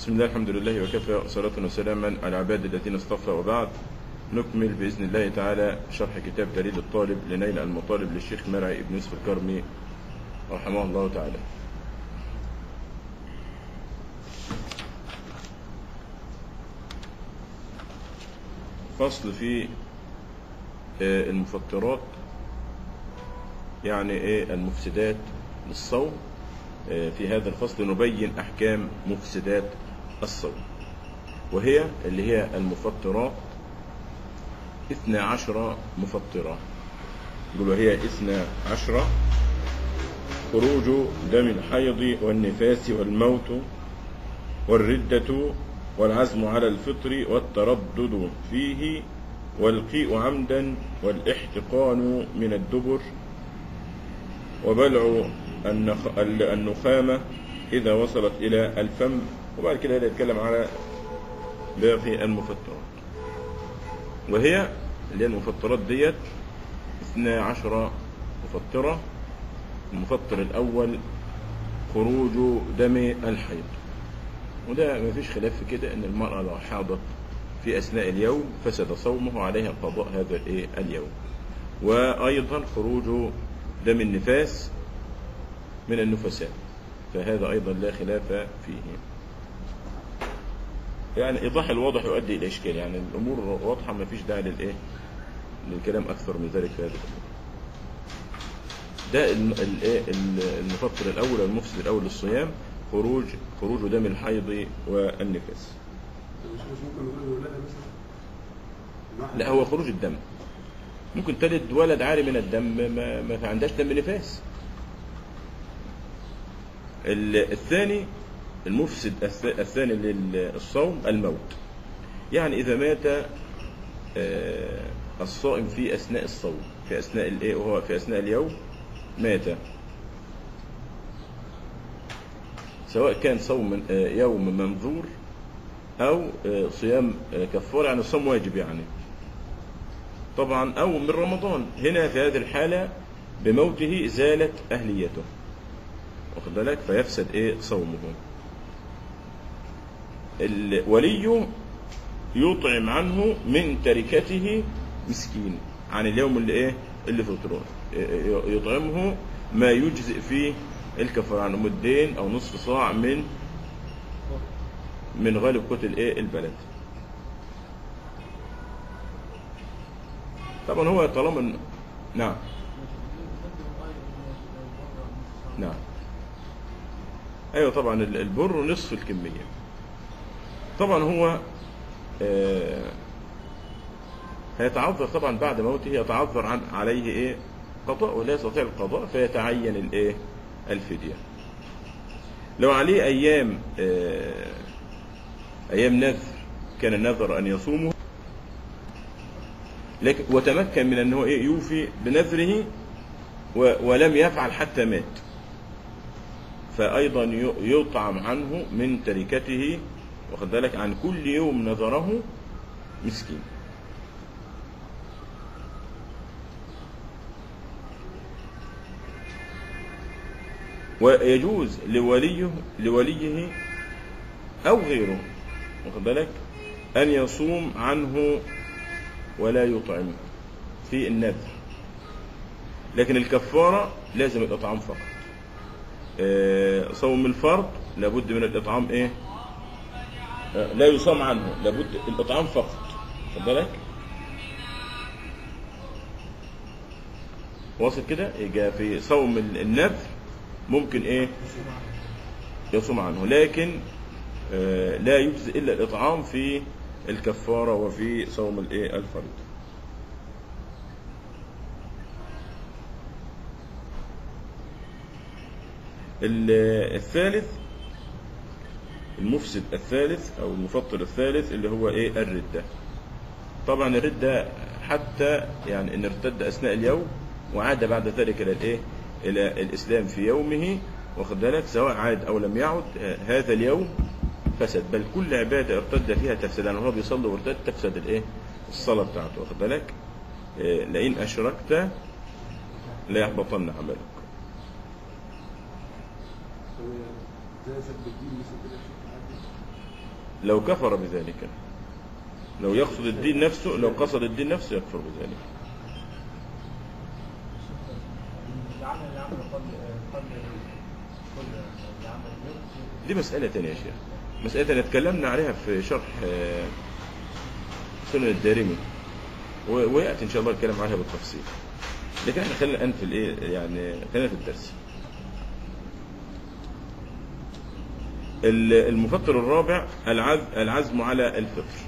بسم الله الحمد لله وكفى وصلاة وسلاما على العباد الذين اصطفى وبعد نكمل بإذن الله تعالى شرح كتاب دليل الطالب لنيل المطالب للشيخ مرعي بن يوسف الكرمي رحمه الله تعالى فصل في آه، المفطرات يعني ايه المفسدات للصوم آه، في هذا الفصل نبين احكام مفسدات الصوم وهي اللي هي المفطرات اثنى عشر مفطرة يقول وهي اثنى عشر خروج دم الحيض والنفاس والموت والردة والعزم على الفطر والتردد فيه والقيء عمدا والاحتقان من الدبر وبلع النخ... النخامة إذا وصلت إلى الفم وبعد كده يتكلم على باقي المفطرات وهي اللي هي المفطرات ديت اثنا عشر مفطرة المفطر الأول خروج دم الحيض وده ما فيش خلاف في كده ان المرأة لو حاضت في أثناء اليوم فسد صومه عليها قضاء هذا الايه اليوم وأيضا خروج دم النفاس من النفساء فهذا أيضا لا خلاف فيه يعني إيضاح الواضح يؤدي إلى إشكال يعني الأمور واضحة ما فيش داعي للإيه للكلام أكثر من ذلك في هذا الأمر ده ال- ال- إيه ال- المفطر الأول المفسد الأول للصيام خروج خروج دم الحيض والنفاس مش مش ممكن نقول الولادة مثلا الواحد- لا هو خروج الدم ممكن تلد ولد عاري من الدم ما, ما عندهاش دم نفاس ال- الثاني المفسد الث- الثاني للصوم الموت يعني إذا مات آه، الصائم في أثناء الصوم في أثناء الإيه وهو في أثناء اليوم مات سواء كان صوم آه، يوم منذور أو آه، صيام آه، كفار يعني الصوم واجب يعني طبعا أو من رمضان هنا في هذه الحالة بموته زالت أهليته واخد بالك فيفسد إيه صومه الولي يطعم عنه من تركته مسكين عن اليوم اللي ايه اللي فطره يطعمه ما يجزئ فيه الكفار عنه مدين او نصف صاع من من غالب قوت الايه البلد طبعا هو طالما إن- نعم نعم ايوه طبعا ال- البر نصف الكميه طبعا هو آه، هيتعذر طبعا بعد موته يتعذر عن عليه ايه قضاء ولا يستطيع القضاء فيتعين الايه الفدية لو عليه ايام آه، ايام نذر كان النذر ان يصومه لكن وتمكن من ان هو ايه يوفي بنذره و- ولم يفعل حتى مات فأيضا ي- يطعم عنه من تركته واخد بالك عن كل يوم نذره مسكين ويجوز لوليه لوليه أو غيره واخد بالك أن يصوم عنه ولا يطعم في النذر لكن الكفارة لازم الإطعام فقط آه، صوم الفرض لابد من الإطعام إيه آه، لا يصام عنه لابد الإطعام فقط خد بالك واصل كده يبقى في صوم ال- النذر ممكن ايه يصوم عنه لكن آه، لا يجزي الا الاطعام في الكفاره وفي صوم الايه الفرض ال- الثالث المفسد الثالث او المفطر الثالث اللي هو ايه الردة طبعا الردة حتى يعني ان ارتد اثناء اليوم وعاد بعد ذلك الى الايه الى الاسلام في يومه واخد بالك سواء عاد او لم يعد آه، هذا اليوم فسد بل كل عبادة ارتد فيها تفسد يعني هو بيصلي وارتد تفسد الايه الصلاة بتاعته واخد بالك آه، لئن اشركت لا يحبطن عملك زي سب الدين مثل كده شيء عادي. لو كفر بذلك لو يقصد الدين نفسه لو قصد الدين نفسه يكفر بذلك العمل اللي عمله قبل قبل كل العمل يقصد دي مسألة تانية يا شيخ مسألة تانية اتكلمنا عليها في شرح آه، سنن الدارمي و- ويأتي إن شاء الله الكلام عليها بالتفصيل لكن احنا خلينا الآن في الإيه يعني خلينا في الدرس ال- المفطر الرابع العز- العزم على الفطر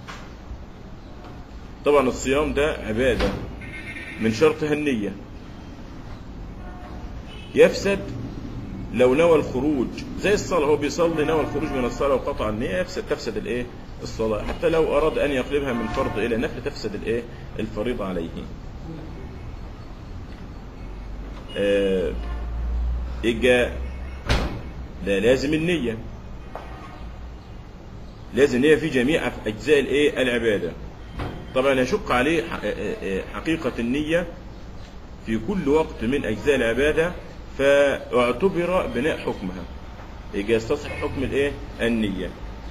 طبعا الصيام ده عبادة من شرطها النية يفسد لو نوى الخروج زي الصلاة هو بيصلي نوى الخروج من الصلاة وقطع النية يفسد تفسد الايه الصلاة حتى لو أراد أن يقلبها من فرض إلى نفل تفسد الايه الفريضة عليه آه، إجا ده لازم النية لازم النية في جميع أجزاء الايه العبادة طبعا يشق عليه ح- آه، آه، حقيقة النية في كل وقت من أجزاء العبادة فاعتبر بناء حكمها يجي يستصحب حكم الايه النية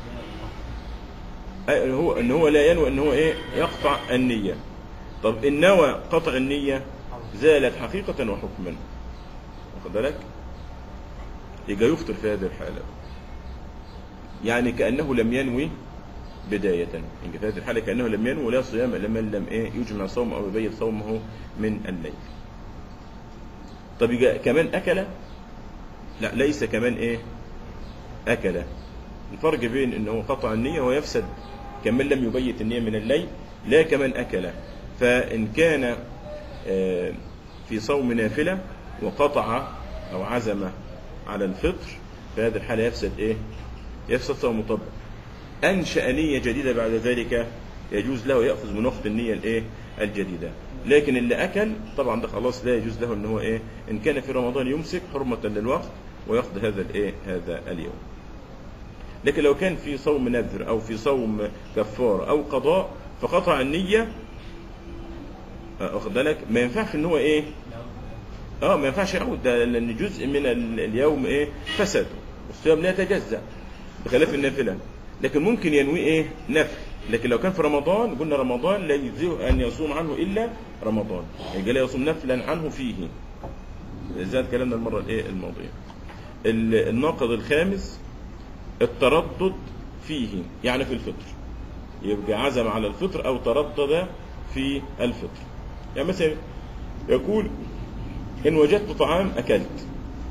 أي- هو ان هو لا ينوي ان هو ايه يقطع النية طب ان نوى قطع النية زالت حقيقة وحكما واخد بالك يجي يفطر في هذه الحالة يعني كأنه لم ينوي بداية يجي في هذه الحالة كأنه لم ينوي لا صيام لمن لم ايه يجمع صوم او يبيت صومه من الليل طب يجي كمان أكل لا ليس كمان إيه أكل الفرق بين أنه قطع النية ويفسد كمن لم يبيت النية من الليل لا كمان أكل فإن كان آه، في صوم نافلة وقطع أو عزم على الفطر في هذه الحالة يفسد إيه يفسد صومه طب أنشأ نية جديدة بعد ذلك يجوز له يأخذ من وقت النية الإيه الجديدة لكن اللي أكل طبعا ده خلاص لا يجوز له إن هو إيه إن كان في رمضان يمسك حرمة للوقت ويقضي هذا الإيه هذا اليوم لكن لو كان في صوم نذر أو في صوم كفار أو قضاء فقطع النية آه، واخد بالك ما ينفعش إن هو إيه اه ما ينفعش يعود ده لان جزء من ال- اليوم ايه فسد والصيام لا يتجزا بخلاف النافله لكن ممكن ينوي ايه نفل لكن لو كان في رمضان قلنا رمضان لا يجزئه ان يصوم عنه الا رمضان يبقى لا يصوم نفلا عنه فيه زي ما اتكلمنا المره الايه الماضيه ال- الناقض الخامس التردد فيه يعني في الفطر يبقى عزم على الفطر او تردد في الفطر يعني مثلا يقول إن وجدت طعام أكلت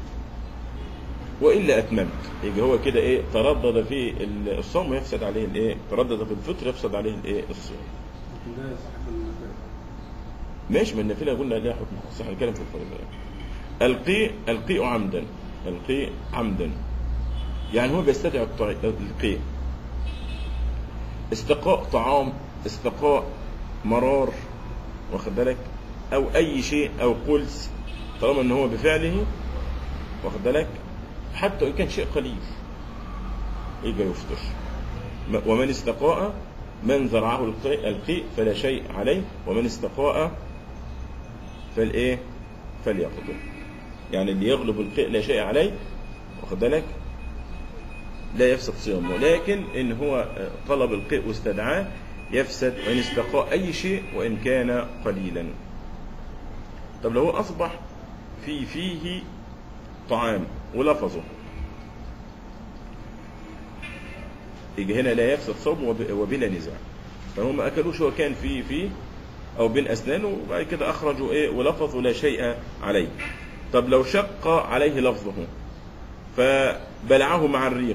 وإلا أتممت يبقى هو كده إيه تردد في الصوم ويفسد عليه الإيه تردد في الفطر يفسد عليه الإيه الصيام لكن ده يصح في النافلة ماشي من النافلة قلنا لا حكم صح الكلام في الفريضة القيء القيء عمدا القيء عمدا يعني هو بيستدعي الطعي- القيء استقاء طعام استقاء مرار واخد بالك او اي شيء او قلس طالما ان هو بفعله واخد بالك حتى ان كان شيء قليل يجي يفطر م- ومن استقاء من زرعه القيء القيء فلا شيء عليه ومن استقاء فالايه فليقضي يعني اللي يغلب القيء لا شيء عليه واخد بالك لا يفسد صيامه لكن ان هو طلب القيء واستدعاه يفسد وان استقاء اي شيء وان كان قليلا طب لو هو اصبح في فيه طعام ولفظه يجي هنا لا يفسد صومه وب- وبلا نزاع فهم ما اكلوش هو كان في فيه او بين اسنانه وبعد كده اخرجوا ايه ولفظوا لا شيء عليه طب لو شق عليه لفظه فبلعه مع الريق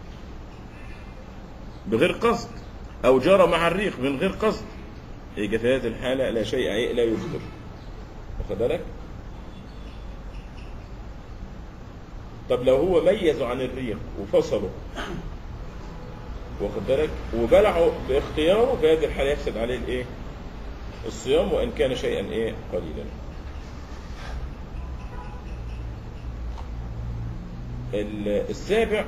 بغير قصد او جرى مع الريق من غير قصد يجي في هذه الحاله لا شيء ايه لا يفطر واخد بالك طب لو هو ميز عن الريق وفصله واخد بالك وبلعه باختياره في هذه الحاله يفسد عليه الايه الصيام وان كان شيئا ايه قليلا ال- السابع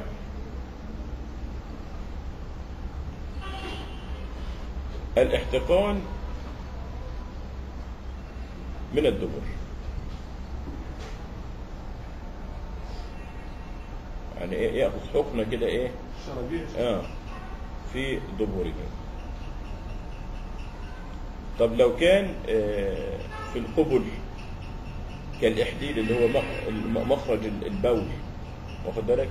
الاحتقان من الدبر يعني ايه ياخذ حقنه كده ايه شرابيع اه في دبره طب لو كان آه، في القبل كالإحديد اللي هو مخ- الم- مخرج البول واخد بالك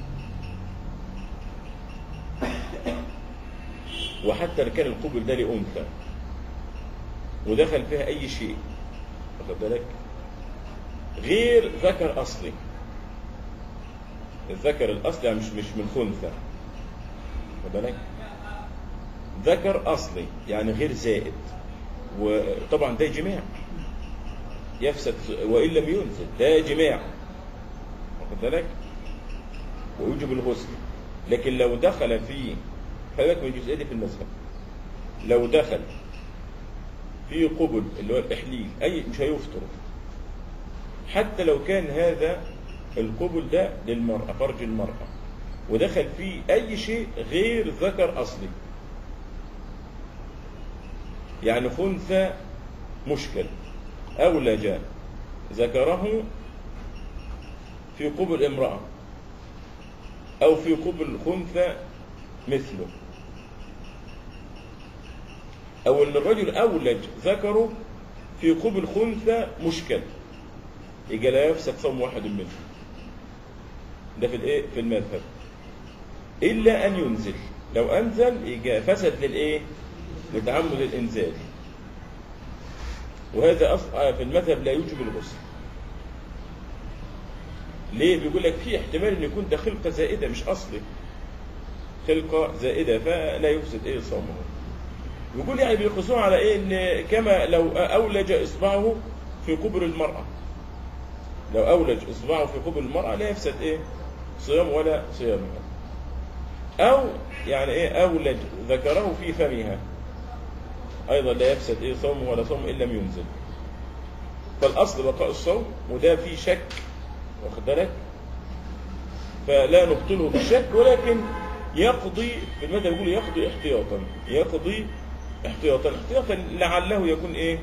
وحتى لو كان القبل ده لأنثى ودخل فيها أي شيء واخد بالك غير ذكر أصلي الذكر الأصلي يعني مش مش من خنثى واخد بالك ذكر أصلي يعني غير زائد وطبعا ده جماع يفسد وإن لم ينزل ده جماع واخد بالك ويوجب الغسل لكن لو دخل في خلي بالك من الجزئيه دي في المذهب لو دخل في قبل اللي هو الإحليل أي مش هيفطر حتى لو كان هذا القبل ده للمرأة فرج المرأة ودخل فيه أي شيء غير ذكر أصلي يعني خنثى مشكل أولج ذكره في قبل امرأة أو في قبل خنثى مثله أو أن الرجل أولج ذكره في قبل خنثى مشكل يجي لا يفسد صوم واحد منه ده في الايه في المذهب الا ان ينزل لو انزل يجي فسد للايه لتعمد الانزال وهذا اصلا في المذهب لا يوجب الغسل ليه بيقول لك في احتمال ان يكون ده خلقه زائده مش اصلي خلقه زائده فلا يفسد ايه صومه يقول يعني بيقيسوه على ايه ان كما لو اولج اصبعه في قبر المراه لو أولج إصبعه في قبل المرأة لا يفسد إيه صيام ولا صيامها أو يعني إيه أولج ذكره في فمها أيضا لا يفسد إيه صومه ولا صوم إن لم ينزل فالأصل بقاء الصوم وده فيه شك واخد بالك فلا نبطله بالشك ولكن يقضي في المذهب يقول يقضي احتياطا يقضي احتياطا احتياطا لعله يكون ايه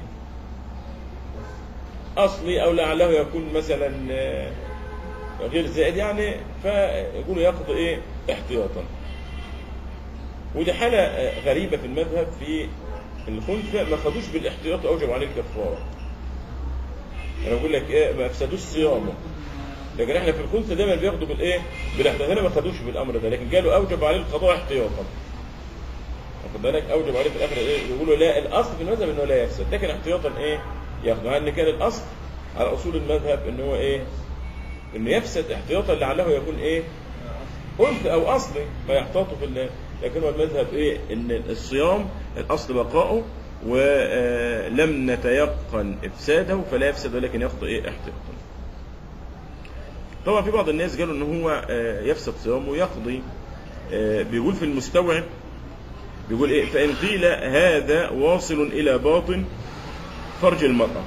اصلي او لعله يكون مثلا آه، غير زائد يعني فيقولوا يقضي ايه احتياطا ودي حالة آه، غريبة في المذهب في الخنثى ما خدوش بالاحتياط اوجب عليه الكفارة انا بقول لك ايه ما افسدوش صيامه لكن احنا في الخنثى دايما بياخدوا بالايه بالاحتياط هنا ما خدوش بالامر ده لكن قالوا اوجب عليه القضاء احتياطا واخد بالك اوجب عليه في الاخر ايه يقولوا لا الاصل في المذهب انه لا يفسد لكن احتياطا ايه ياخدوا ان كان الاصل على اصول المذهب ان هو ايه انه يفسد احتياطا لعله يكون ايه قلت او اصلي فيحتاطوا في ال- لكن هو المذهب ايه ان الصيام الاصل بقاؤه ولم نتيقن افساده فلا يفسد ولكن يخطئ ايه احتياطا طبعا في بعض الناس قالوا ان هو آه، يفسد صيامه يقضي آه، بيقول في المستوعب بيقول ايه فان قيل هذا واصل الى باطن فرج المرأة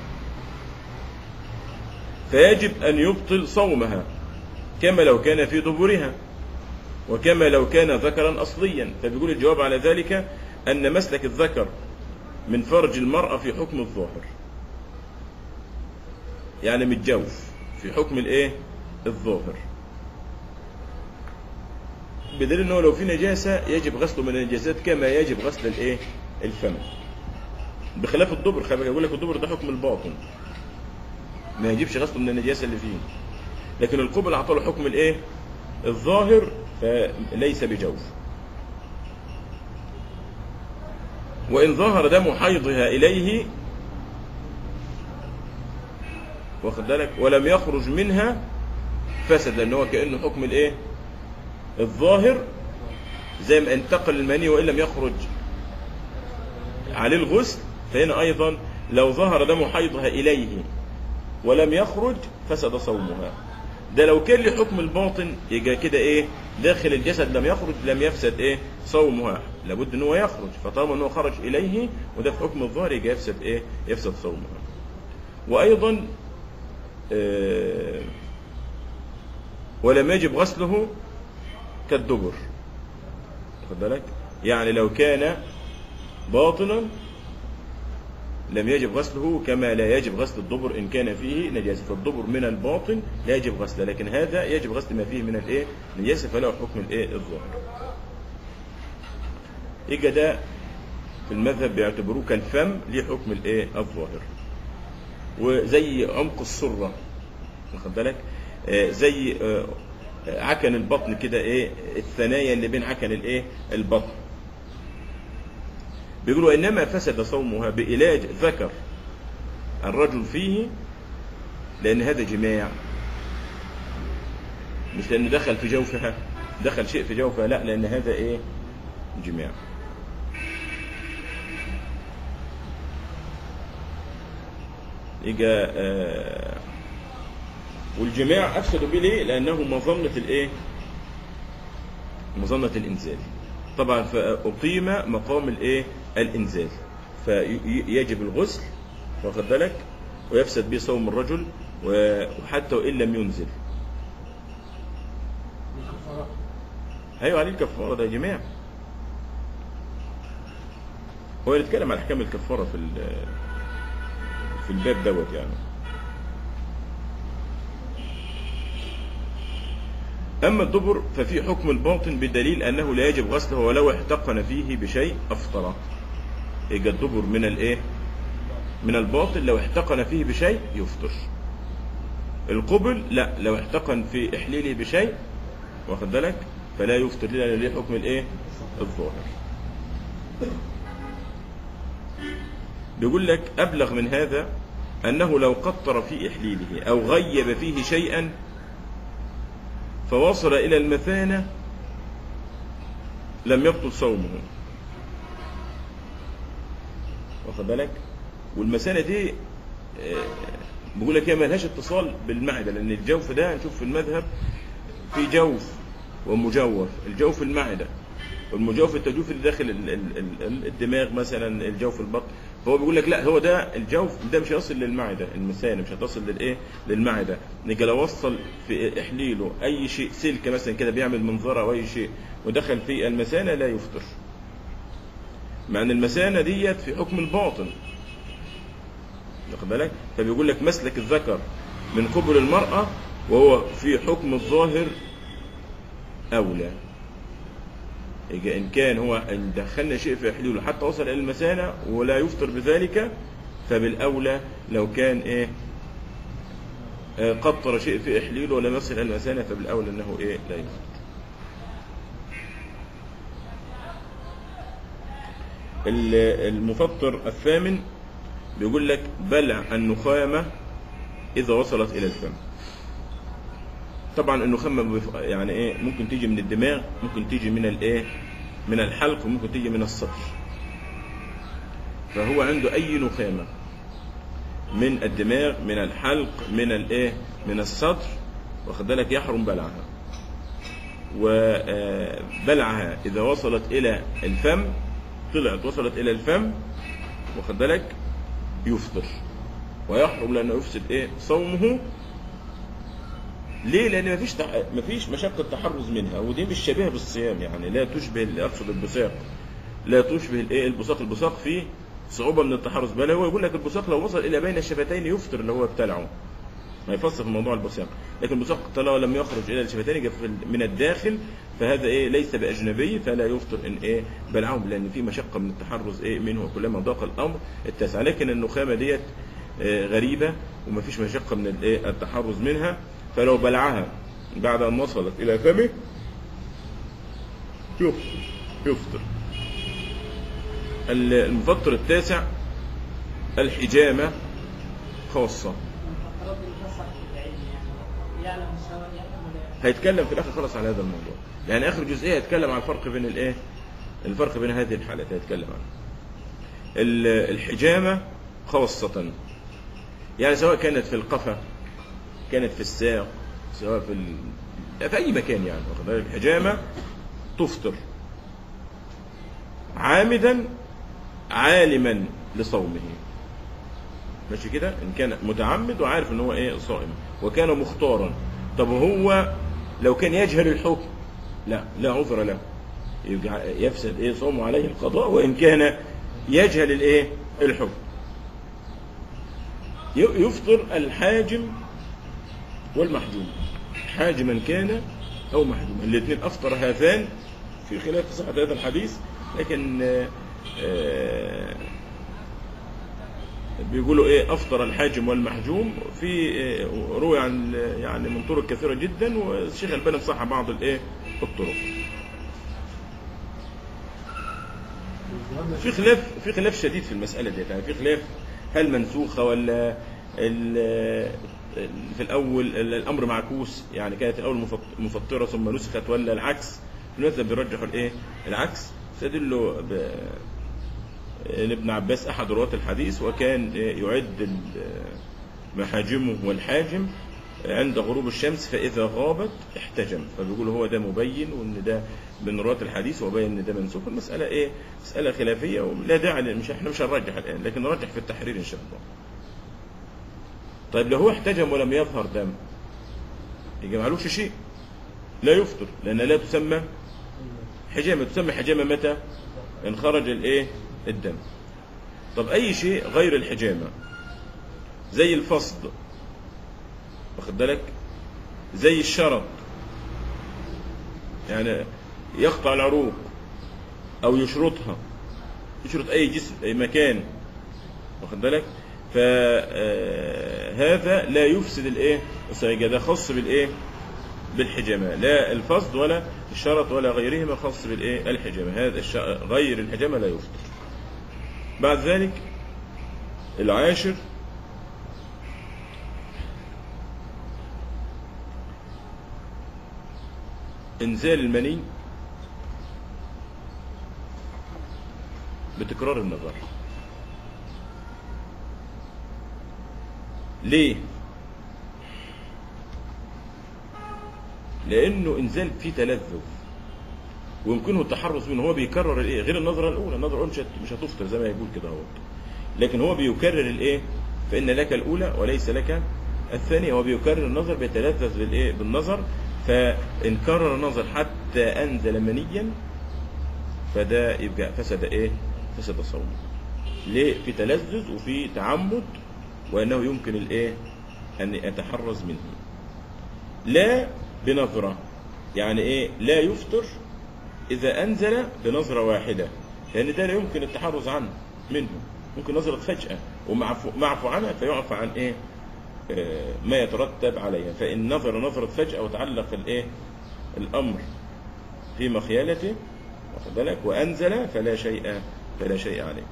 فيجب أن يبطل صومها كما لو كان في دبرها وكما لو كان ذكرا أصليا فبيقول الجواب على ذلك أن مسلك الذكر من فرج المرأة في حكم الظاهر يعني متجوف في حكم الايه الظاهر بدليل انه لو في نجاسة يجب غسله من النجاسات كما يجب غسل الايه الفم بخلاف الدبر خلي بالك يقول لك الدبر ده حكم الباطن ما يجيبش غسله من النجاسه اللي فيه لكن القبل اعطى له حكم الايه الظاهر فليس بجوف وان ظهر دم حيضها اليه واخد بالك ولم يخرج منها فسد لان هو كانه حكم الايه الظاهر زي ما انتقل المني وان لم يخرج عليه الغسل فهنا أيضا لو ظهر دم حيضها إليه ولم يخرج فسد صومها ده لو كان لحكم الباطن يبقى كده ايه داخل الجسد لم يخرج لم يفسد ايه صومها لابد ان هو يخرج فطالما ان هو خرج اليه وده في حكم الظاهر يبقى يفسد ايه يفسد صومها وايضا آه ولم يجب غسله كالدبر واخد بالك يعني لو كان باطنا لم يجب غسله كما لا يجب غسل الدبر ان كان فيه نجاسه فالدبر من الباطن لا يجب غسله لكن هذا يجب غسل ما فيه من الايه نجاسه فله حكم الايه الظاهر يجي ده في المذهب بيعتبروه كالفم ليه حكم الايه الظاهر وزي عمق السره واخد بالك آه، زي آه، عكن البطن كده ايه الثنايا اللي بين عكن الايه البطن بيقولوا انما فسد صومها بعلاج ذكر الرجل فيه لان هذا جماع مش لانه دخل في جوفها دخل شيء في جوفها لا لان هذا ايه جماع يجي آه والجماع افسدوا به ليه؟ لانه مظنه الايه؟ مظنه الانزال. طبعا فاقيم مقام الايه؟ الانزال. فيجب الغسل واخد بالك؟ ويفسد به صوم الرجل و- وحتى وان لم ينزل. الكفارة ايوه عليه الكفاره ده جماع. هو يتكلم عن احكام الكفاره في ال- في الباب دوت يعني. أما الدبر ففي حكم الباطن بدليل أنه لا يجب غسله ولو احتقن فيه بشيء أفطر يبقى الدبر من الإيه؟ من الباطن لو احتقن فيه بشيء يفطر القبل لا لو احتقن في إحليله بشيء واخد بالك فلا يفطر لأن ليه حكم الإيه؟ الظاهر بيقول لك أبلغ من هذا أنه لو قطر في إحليله أو غيب فيه شيئا فوصل إلى المثانة لم يبطل صومه واخد بالك والمثانة دي آه، بيقول لك هي مالهاش اتصال بالمعدة لأن الجوف ده هنشوف في المذهب في جوف ومجوف الجوف المعدة والمجوف التجوف اللي داخل ال- ال- ال- الدماغ مثلا الجوف البطن فهو بيقول لك لا هو ده الجوف ده مش هيصل للمعده المثانه مش هتصل للايه للمعده نيجي لو وصل في احليله اي شيء سلكه مثلا كده بيعمل منظره او اي شيء ودخل في المثانه لا يفطر مع ان المثانه ديت في حكم الباطن واخد بالك فبيقول لك مسلك الذكر من قبل المراه وهو في حكم الظاهر اولى يبقى إن كان هو إن دخلنا شيء في حلوله حتى وصل إلى المثانة ولا يفطر بذلك فبالأولى لو كان إيه آه، قطر شيء في إحليله ولم يصل إلى المثانة فبالأولى أنه إيه لا يفطر ال- المفطر الثامن بيقول لك بلع النخامة إذا وصلت إلى الفم طبعا النخامة بيف- يعني ايه ممكن تيجي من الدماغ ممكن تيجي من الايه من الحلق وممكن تيجي من الصدر فهو عنده اي نخامة من الدماغ من الحلق من الايه من الصدر واخد بالك يحرم بلعها وبلعها اذا وصلت الى الفم طلعت وصلت الى الفم واخد بالك يفطر ويحرم لانه يفسد ايه صومه ليه؟ لأن مفيش تح... مفيش مشقة تحرز منها ودي مش شبيهة بالصيام يعني لا تشبه ال- أقصد البصاق لا تشبه الإيه البصاق البصاق فيه صعوبة من التحرز بل هو يقول لك البصاق لو وصل إلى بين الشفتين يفطر اللي هو ابتلعه ما يفصل في موضوع البصاق لكن البصاق لو لم يخرج إلى الشفتين يجي في ال- من الداخل فهذا إيه ليس بأجنبي فلا يفطر إن إيه بلعهم لأن في مشقة من التحرز إيه منه وكلما ضاق الأمر اتسع لكن النخامة ديت آه، غريبة ومفيش مشقة من الإيه التحرز منها فلو بلعها بعد أن وصلت إلى فمه يفطر يفطر ال- المفطر التاسع الحجامة خاصة المخاطرات الخاصة بالعلم يعني يعلم السواء يعلم ولا يعلم هيتكلم في الآخر خلاص على هذا الموضوع يعني آخر جزئية هيتكلم عن الفرق بين الإيه الفرق بين هذه الحالات هيتكلم عنه ال- الحجامة خاصة يعني سواء كانت في القفا كانت في الساق سواء في ال... في أي مكان يعني واخد بالك؟ الحجامة تفطر عامدا عالما لصومه ماشي كده ان كان متعمد وعارف ان هو ايه صائم وكان مختارا طب هو لو كان يجهل الحكم لا لا عذر له يبقى يفسد ايه صومه عليه القضاء وان كان يجهل الايه الحكم ي- يفطر الحاجم والمحجوم حاجما كان او محجوما الاثنين افطر هذان في خلاف صحه هذا الحديث لكن آه، آه، بيقولوا ايه افطر الحاجم والمحجوم في آه، روي عن يعني من طرق كثيره جدا والشيخ الباني صح بعض الايه الطرق في خلاف في خلاف شديد في المساله دي يعني في خلاف هل منسوخه ولا ال- ال- في الاول ال- الامر معكوس يعني كانت الاول مفط- مفطره ثم نسخت ولا العكس المذهب بيرجحوا الايه العكس استدلوا ب ان ابن عباس احد رواه الحديث وكان يعد ال- محاجمه والحاجم عند غروب الشمس فاذا غابت احتجم فبيقول هو ده مبين وان ده من رواة الحديث وبين ان ده منسوخ المساله ايه مساله خلافيه ولا داعي ل- مش احنا مش هنرجح الان لكن نرجح في التحرير ان شاء الله طيب لو هو احتجم ولم يظهر دم يبقى معلوش شيء لا يفطر لان لا تسمى حجامه تسمى حجامه متى ان خرج الايه الدم طب اي شيء غير الحجامه زي الفصد واخد بالك زي الشرط يعني يقطع العروق او يشرطها يشرط اي جسم اي مكان واخد بالك فهذا لا يفسد الايه الصيغه ده خاص بالايه بالحجامه لا الفصد ولا الشرط ولا غيرهما خاص بالايه الحجامه هذا الش... غير الحجامه لا يفطر بعد ذلك العاشر انزال المني بتكرار النظر ليه لانه انزال فيه تلذذ ويمكنه التحرز منه هو بيكرر الايه غير النظره الاولى النظره الاولى مش هت- مش هتفطر زي ما يقول كده اهو لكن هو بيكرر الايه فان لك الاولى وليس لك الثانيه هو بيكرر النظر بيتلذذ بالايه بالنظر فان كرر النظر حتى انزل منيا فده يبقى فسد ايه فسد صومه ليه في تلذذ وفي تعمد وانه يمكن الايه ان يتحرز منه لا بنظره يعني ايه لا يفطر اذا انزل بنظره واحده لان ده لا يمكن التحرز عنه منه ممكن نظره فجاه ومعفو معفو عنها فيعفى عن ايه آه، ما يترتب عليها فان نظر نظره فجاه وتعلق الايه الامر في مخيلته واخد بالك وانزل فلا شيء فلا شيء عليه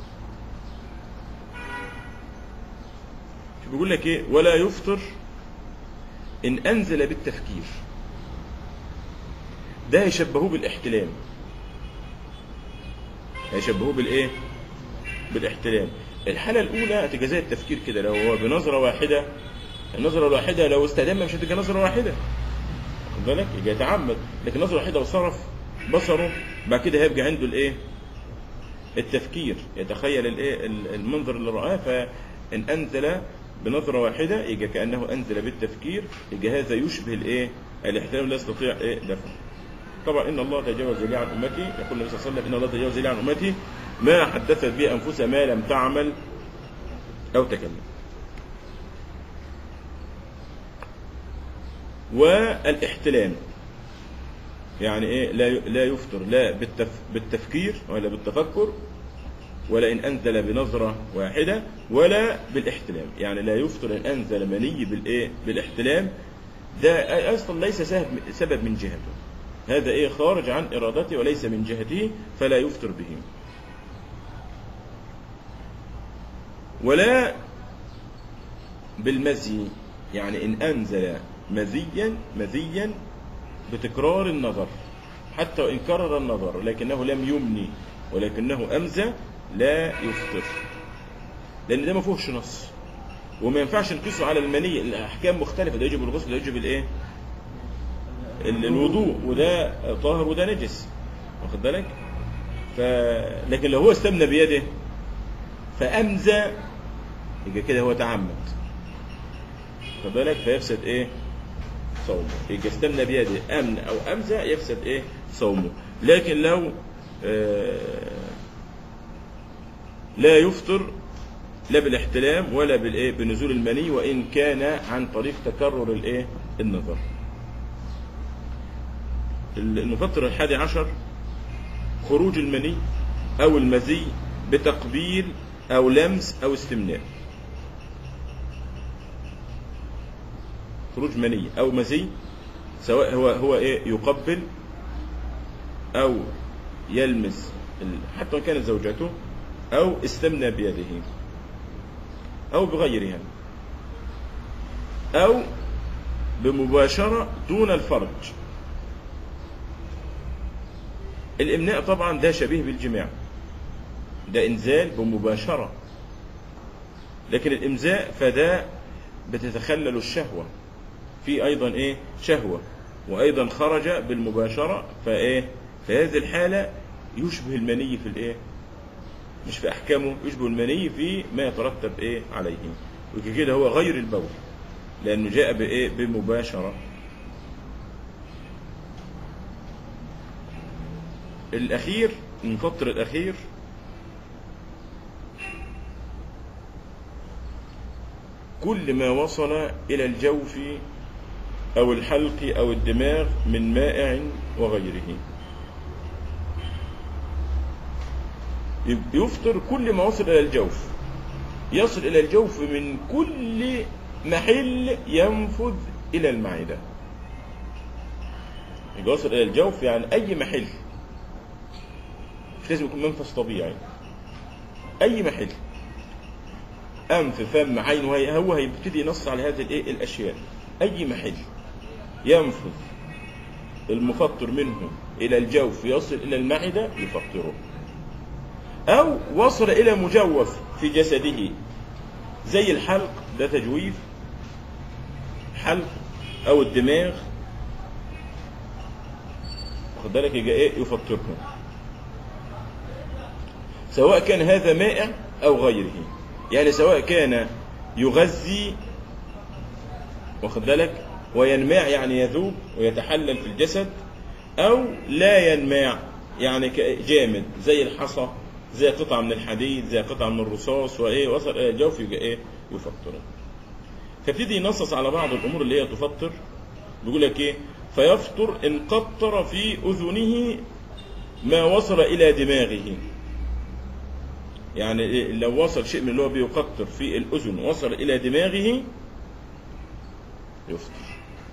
شو بيقول لك ايه ولا يفطر ان انزل بالتفكير ده يشبهوه بالاحتلام هيشبهوه بالايه بالاحتلام الحالة الأولى هتبقى زي التفكير كده لو هو بنظرة واحدة النظرة الواحدة لو استدام مش هتبقى نظرة واحدة خد بالك يبقى يتعمد لكن نظرة واحدة وصرف بصره بعد كده هيبقى عنده الايه التفكير يتخيل الايه المنظر اللي رآه فإن أنزل بنظرة واحدة يبقى كأنه أنزل بالتفكير يبقى هذا يشبه الايه الاحتلام لا يستطيع ايه دفعه طبعا ان الله تجاوز لي عن امتي يقول النبي صلى الله عليه وسلم ان الله تجاوز لي عن امتي ما حدثت به انفسها ما لم تعمل او تكلم والاحتلام يعني ايه لا لا يفطر لا بالتف بالتفكير ولا بالتفكر ولا ان انزل بنظره واحده ولا بالاحتلام يعني لا يفطر ان انزل مني بالايه بالاحتلام ده اصلا ليس سبب سبب من جهته هذا ايه خارج عن ارادته وليس من جهته فلا يفطر به ولا بالمزي يعني ان انزل مزيا مزيا بتكرار النظر حتى وان كرر النظر لكنه لم يمني ولكنه امزى لا يفطر لان ده ما فيهوش نص وما ينفعش نقيسه على المني الاحكام مختلفه ده يجب الغسل ده يجب الايه ال- الوضوء وده طاهر وده نجس واخد بالك ف... لكن لو هو استمنى بيده فامزى يبقى كده هو تعمد واخد بالك فيفسد ايه صومه يبقى استمنى بيده امن او امزى يفسد ايه صومه لكن لو آه لا يفطر لا بالاحتلام ولا بالايه بنزول المني وان كان عن طريق تكرر الايه النظر المفطر الحادي عشر خروج المني أو المزي بتقبيل أو لمس أو استمناء خروج مني أو مزي سواء هو هو إيه يقبل أو يلمس ال- حتى وإن كانت زوجته أو استمنى بيده أو بغيرها أو بمباشرة دون الفرج الإمناء طبعا ده شبيه بالجماع ده إنزال بمباشرة لكن الإمزاء فده بتتخلل الشهوة في أيضا إيه شهوة وأيضا خرج بالمباشرة فإيه في هذه الحالة يشبه المني في الإيه مش في أحكامه يشبه المني في ما يترتب إيه عليه وكده هو غير البول لأنه جاء بإيه بمباشرة الأخير المفطر الأخير كل ما وصل إلى الجوف أو الحلق أو الدماغ من مائع وغيره يفطر كل ما وصل إلى الجوف يصل إلى الجوف من كل محل ينفذ إلى المعدة يبقى يصل إلى الجوف يعني أي محل مش لازم يكون منفذ طبيعي أي محل أنف فم عين وهي هو هيبتدي ينص على هذه الإيه الأشياء أي محل ينفذ المفطر منه إلى الجوف يصل إلى المعدة يفطره أو وصل إلى مجوف في جسده زي الحلق ده تجويف حلق أو الدماغ واخد بالك يبقى إيه يفطرهم سواء كان هذا مائع أو غيره يعني سواء كان يغذي واخد بالك وينماع يعني يذوب ويتحلل في الجسد أو لا ينماع يعني ك- جامد زي الحصى زي قطعة من الحديد زي قطعة من الرصاص وإيه وصل إلى الجوف يبقى إيه يفطره فابتدي ينصص على بعض الأمور اللي هي تفطر بيقول لك إيه فيفطر إن قطر في أذنه ما وصل إلى دماغه يعني إيه؟ لو وصل شيء من اللي هو بيقطر في الأذن وصل إلى دماغه يفطر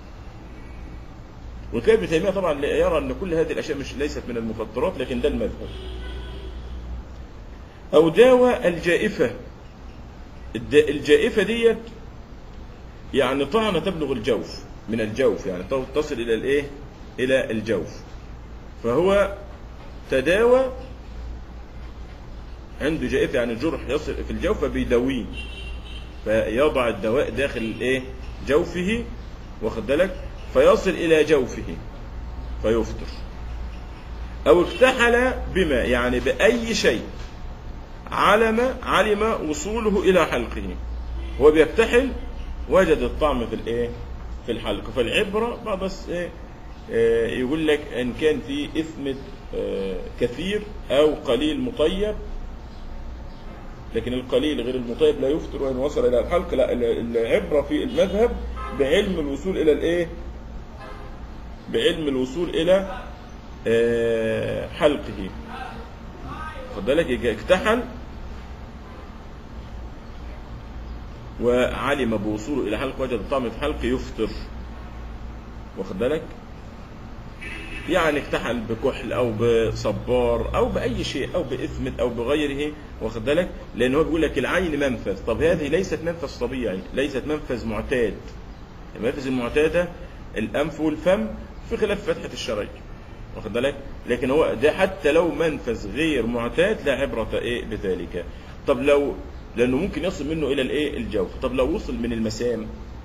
وكان ابن تيمية طبعا يرى أن كل هذه الأشياء مش ليست من المفطرات لكن ده المذهب أو داوى الجائفة الد- الجائفة ديت يعني طعنة تبلغ الجوف من الجوف يعني تصل إلى الإيه إلى الجوف فهو تداوى عنده جائفة يعني جرح يصل في الجوف فبيداويه فيضع الدواء داخل الايه جوفه واخد بالك فيصل الى جوفه فيفطر او اكتحل بما يعني باي شيء علم علم وصوله الى حلقه هو بيكتحل وجد الطعم في الايه في الحلق فالعبره بعض بس ايه آه، يقول لك ان كان في اثمد آه، كثير او قليل مطيب لكن القليل غير المطيب لا يفطر وان وصل الى الحلق لا ال- العبره في المذهب بعلم الوصول الى الايه بعلم الوصول الى آه، حلقه خد بالك يجي اكتحل وعلم بوصوله الى حلق وجد الطعم في حلق يفطر واخد بالك يعني اكتحل بكحل او بصبار او باي شيء او باثمت او بغيره واخد بالك لان هو بيقول لك العين منفذ طب هذه ليست منفذ طبيعي ليست منفذ معتاد المنفذ المعتاده الانف والفم في خلاف فتحه الشرايين واخد بالك لكن هو ده حتى لو منفذ غير معتاد لا عبره ايه بذلك طب لو لانه ممكن يصل منه الى الايه الجوف طب لو وصل من المسام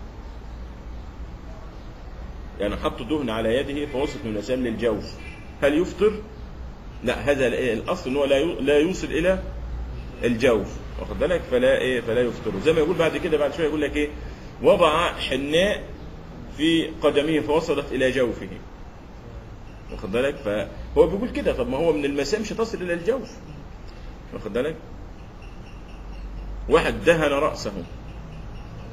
يعني حط دهن على يده فوصلت من المسام للجوف هل يفطر؟ لا هذا الإيه؟ الاصل ان هو لا يو- لا يوصل الى الجوف واخد بالك فلا ايه فلا يفطر زي ما يقول بعد كده بعد شويه يقول لك ايه وضع حناء في قدمه فوصلت الى جوفه واخد بالك فهو بيقول كده طب ما هو من المسام مش تصل الى الجوف واخد بالك واحد دهن راسه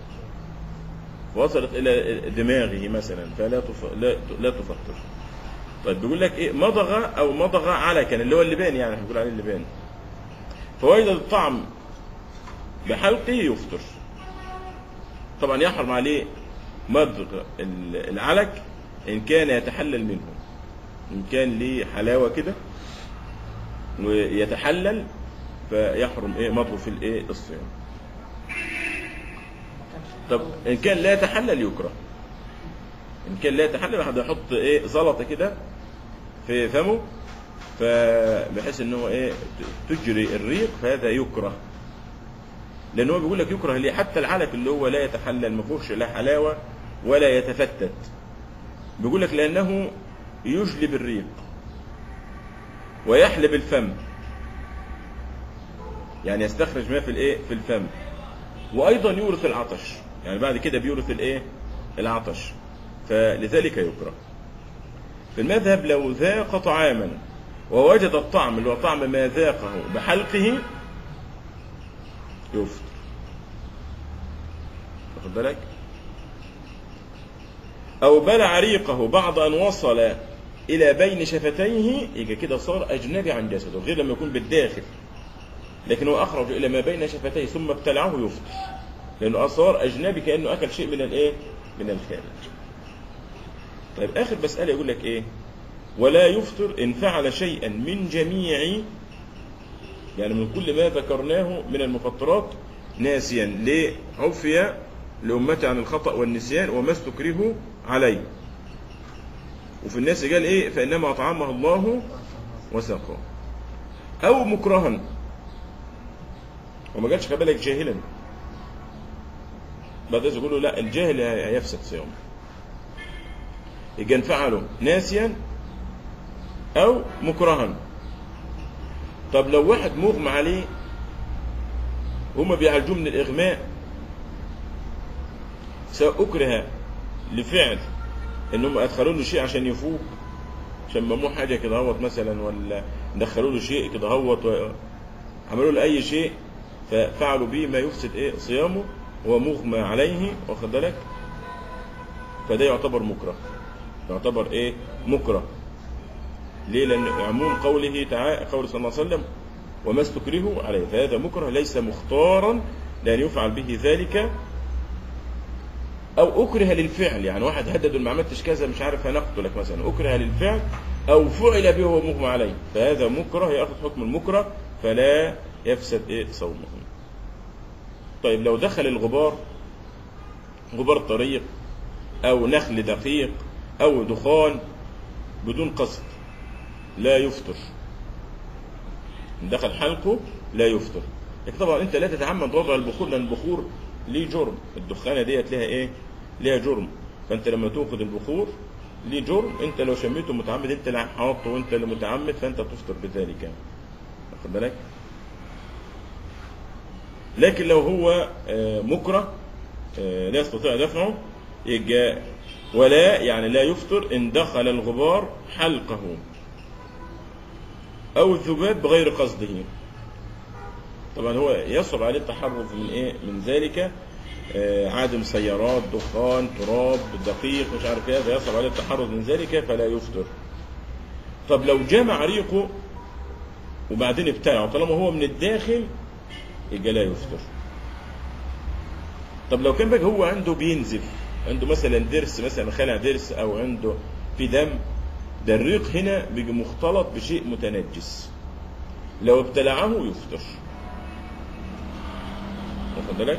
وصلت الى دماغه مثلا فلا تف... لا لا تفطر طيب بيقول لك ايه مضغ او مضغ علكا اللي هو اللبان يعني احنا بنقول عليه اللبان فوجد الطعم بحلقه يفطر طبعا يحرم عليه مضغ ال- العلك ان كان يتحلل منه ان كان ليه حلاوه كده ويتحلل فيحرم ايه مضغه في الايه الصيام طب ان كان لا يتحلل يكره ان كان لا يتحلل واحد يحط ايه زلطه كده في فمه فبحيث ان هو ايه ت- تجري الريق فهذا يكره لان هو بيقول لك يكره ليه حتى العلك اللي هو لا يتحلل ما فيهوش لا حلاوه ولا يتفتت بيقول لك لانه يجلب الريق ويحلب الفم يعني يستخرج ما في الايه في الفم وايضا يورث العطش يعني بعد كده بيورث الايه العطش فلذلك يكره في المذهب لو ذاق طعاما ووجد الطعم اللي هو طعم ما ذاقه بحلقه يفطر واخد بالك او بلع ريقه بعد ان وصل الى بين شفتيه يبقى كده صار اجنبي عن جسده غير لما يكون بالداخل لكن هو اخرج الى ما بين شفتيه ثم ابتلعه يفطر لانه صار اجنبي كانه اكل شيء من الايه من الخارج طيب اخر مساله يقول لك ايه ولا يفطر ان فعل شيئا من جميع يعني من كل ما ذكرناه من المفطرات ناسيا ليه عفي لأمته عن الخطأ والنسيان وما استكرهوا عليه وفي الناس قال ايه فإنما أطعمه الله وسقاه أو مكرها وما قالش خلي بالك جاهلا بعد ذلك يقولوا لا الجاهل هيفسد صيامه يبقى فعله ناسيا أو مكرها طب لو واحد مغمى عليه هما بيعالجوه من الإغماء سواء أكره لفعل إن هم أدخلوا له شيء عشان يفوق شمموه حاجة كده هوت مثلا ولا دخلوا له شيء كده هوت و- عملوا له أي شيء ففعلوا به ما يفسد إيه صيامه هو مغمى عليه واخد بالك فده يعتبر مكره يعتبر إيه مكره ليه؟ لأن عموم قوله تعالى قول صلى الله عليه وسلم وما استكرهوا عليه فهذا مكره ليس مختارا لأن يفعل به ذلك أو أكره للفعل يعني واحد هدد ما عملتش كذا مش عارف هنقتلك مثلا أكره للفعل أو فعل به وهو مغمى عليه فهذا مكره يأخذ حكم المكره فلا يفسد إيه صومه طيب لو دخل الغبار غبار طريق أو نخل دقيق أو دخان بدون قصد لا يفطر إن دخل حلقه لا يفطر لكن طبعا انت لا تتعمد وضع البخور لان البخور ليه جرم الدخانه ديت لها ايه ليها جرم فانت لما توقد البخور ليه جرم انت لو شميته متعمد انت اللي حاطه وانت اللي متعمد فانت تفطر بذلك يعني واخد بالك لكن لو هو آه، مكره آه، لا يستطيع دفعه يبقى ولا يعني لا يفطر ان دخل الغبار حلقه او الذباب بغير قصده طبعا هو يصعب عليه التحرز من ايه من ذلك آه، عادم سيارات دخان تراب دقيق مش عارف ايه فيصعب عليه التحرز من ذلك فلا يفطر طب لو جمع ريقه وبعدين ابتلعه طالما هو من الداخل يبقى لا يفطر طب لو كان بقى هو عنده بينزف عنده مثلا ضرس مثلا خلع ضرس او عنده في دم ده الريق هنا بيجي مختلط بشيء متنجس لو ابتلعه يفطر واخد بالك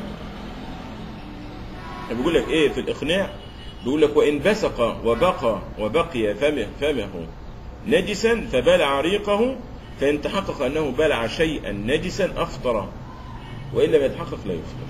بيقول لك ايه في الاقناع بيقول لك وان بسق وبقى وبقي فمه فمه نجسا فبلع ريقه فان تحقق انه بلع شيئا نجسا افطر وان لم يتحقق لا يفطر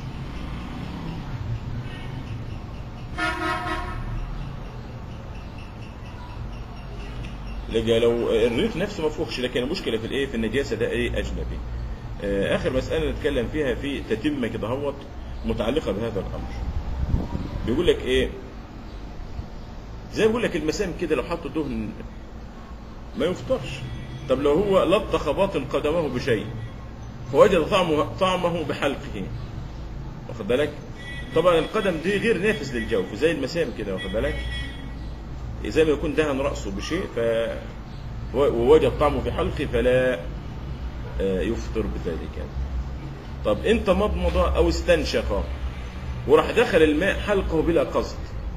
لقى لو الريق نفسه ما فوقش لكن المشكله في الايه في النجاسه ده ايه اجنبي آه، اخر مساله نتكلم فيها في تتمه كده هوت متعلقه بهذا الامر بيقول لك ايه زي ما بيقول لك المسام كده لو حطوا دهن ما يفطرش طب لو هو لطخ باطن قدمه بشيء فوجد طعمه طعمه بحلقه واخد بالك طبعا القدم دي غير نافذ للجوف زي المسام كده واخد بالك زي ما يكون دهن رأسه بشيء ف ووجد طعمه في حلقه فلا آه، يفطر بذلك طب انت مضمض او استنشق وراح دخل الماء حلقه بلا قصد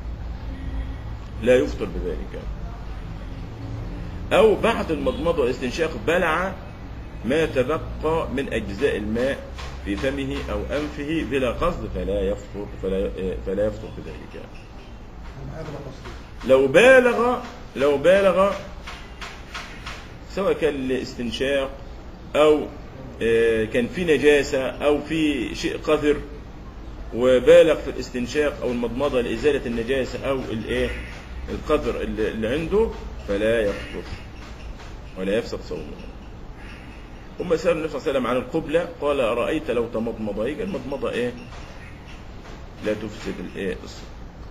لا يفطر بذلك او بعد المضمضه والاستنشاق بلع ما تبقى من اجزاء الماء في فمه او انفه بلا قصد فلا يفطر فلا آه، فلا يفطر بذلك انا هذا قصدي لو بالغ لو بالغ سواء كان الاستنشاق او آه، كان في نجاسة او في شيء قذر وبالغ في الاستنشاق او المضمضة لإزالة النجاسة او الايه القذر اللي اللي عنده فلا يفطر ولا يفسد صومه ثم سأل النبي صلى الله عليه وسلم عن القبلة قال أرأيت لو تمضمض يبقى المضمضة ايه لا تفسد الايه الصوم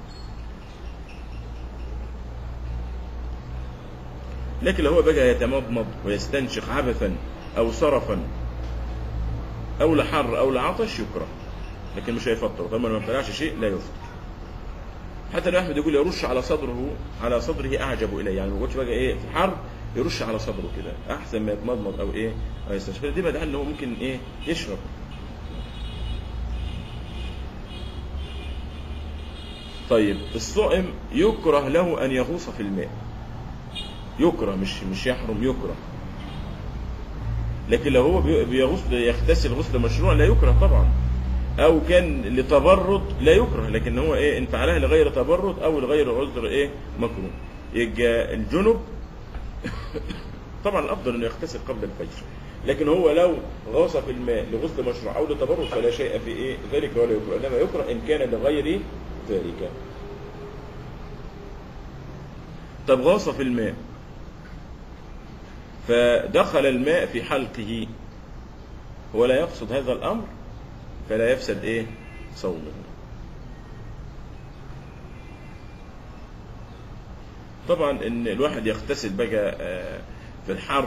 لكن لو هو بقى يتمضمض ويستنشق عبثا او صرفا او لحر او لعطش يكره لكن مش هيفطر طالما ما ابتلعش شيء لا يفطر حتى لو احمد يقول يرش على صدره على صدره اعجب اليه يعني ما يقولش بقى ايه في الحر يرش على صدره كده احسن ما يتمضمض او ايه او يستنشق دي بدل ان هو ممكن ايه يشرب طيب الصائم يكره له ان يغوص في الماء يكره مش مش يحرم يكره لكن لو هو بي- بيغوص يغتسل غسل مشروع لا يكره طبعا او كان لتبرد لا يكره لكن هو ايه ان فعلها لغير تبرد او لغير عذر ايه مكروه يبقى الجنب طبعا الافضل انه يغتسل قبل الفجر لكن هو لو غاص في الماء لغسل مشروع او لتبرد فلا شيء في ايه ذلك ولا يكره انما يكره ان كان لغير ذلك طب غاص في الماء فدخل الماء في حلقه هو لا يقصد هذا الامر فلا يفسد ايه صومه طبعا ان الواحد يغتسل بقى آه، في الحر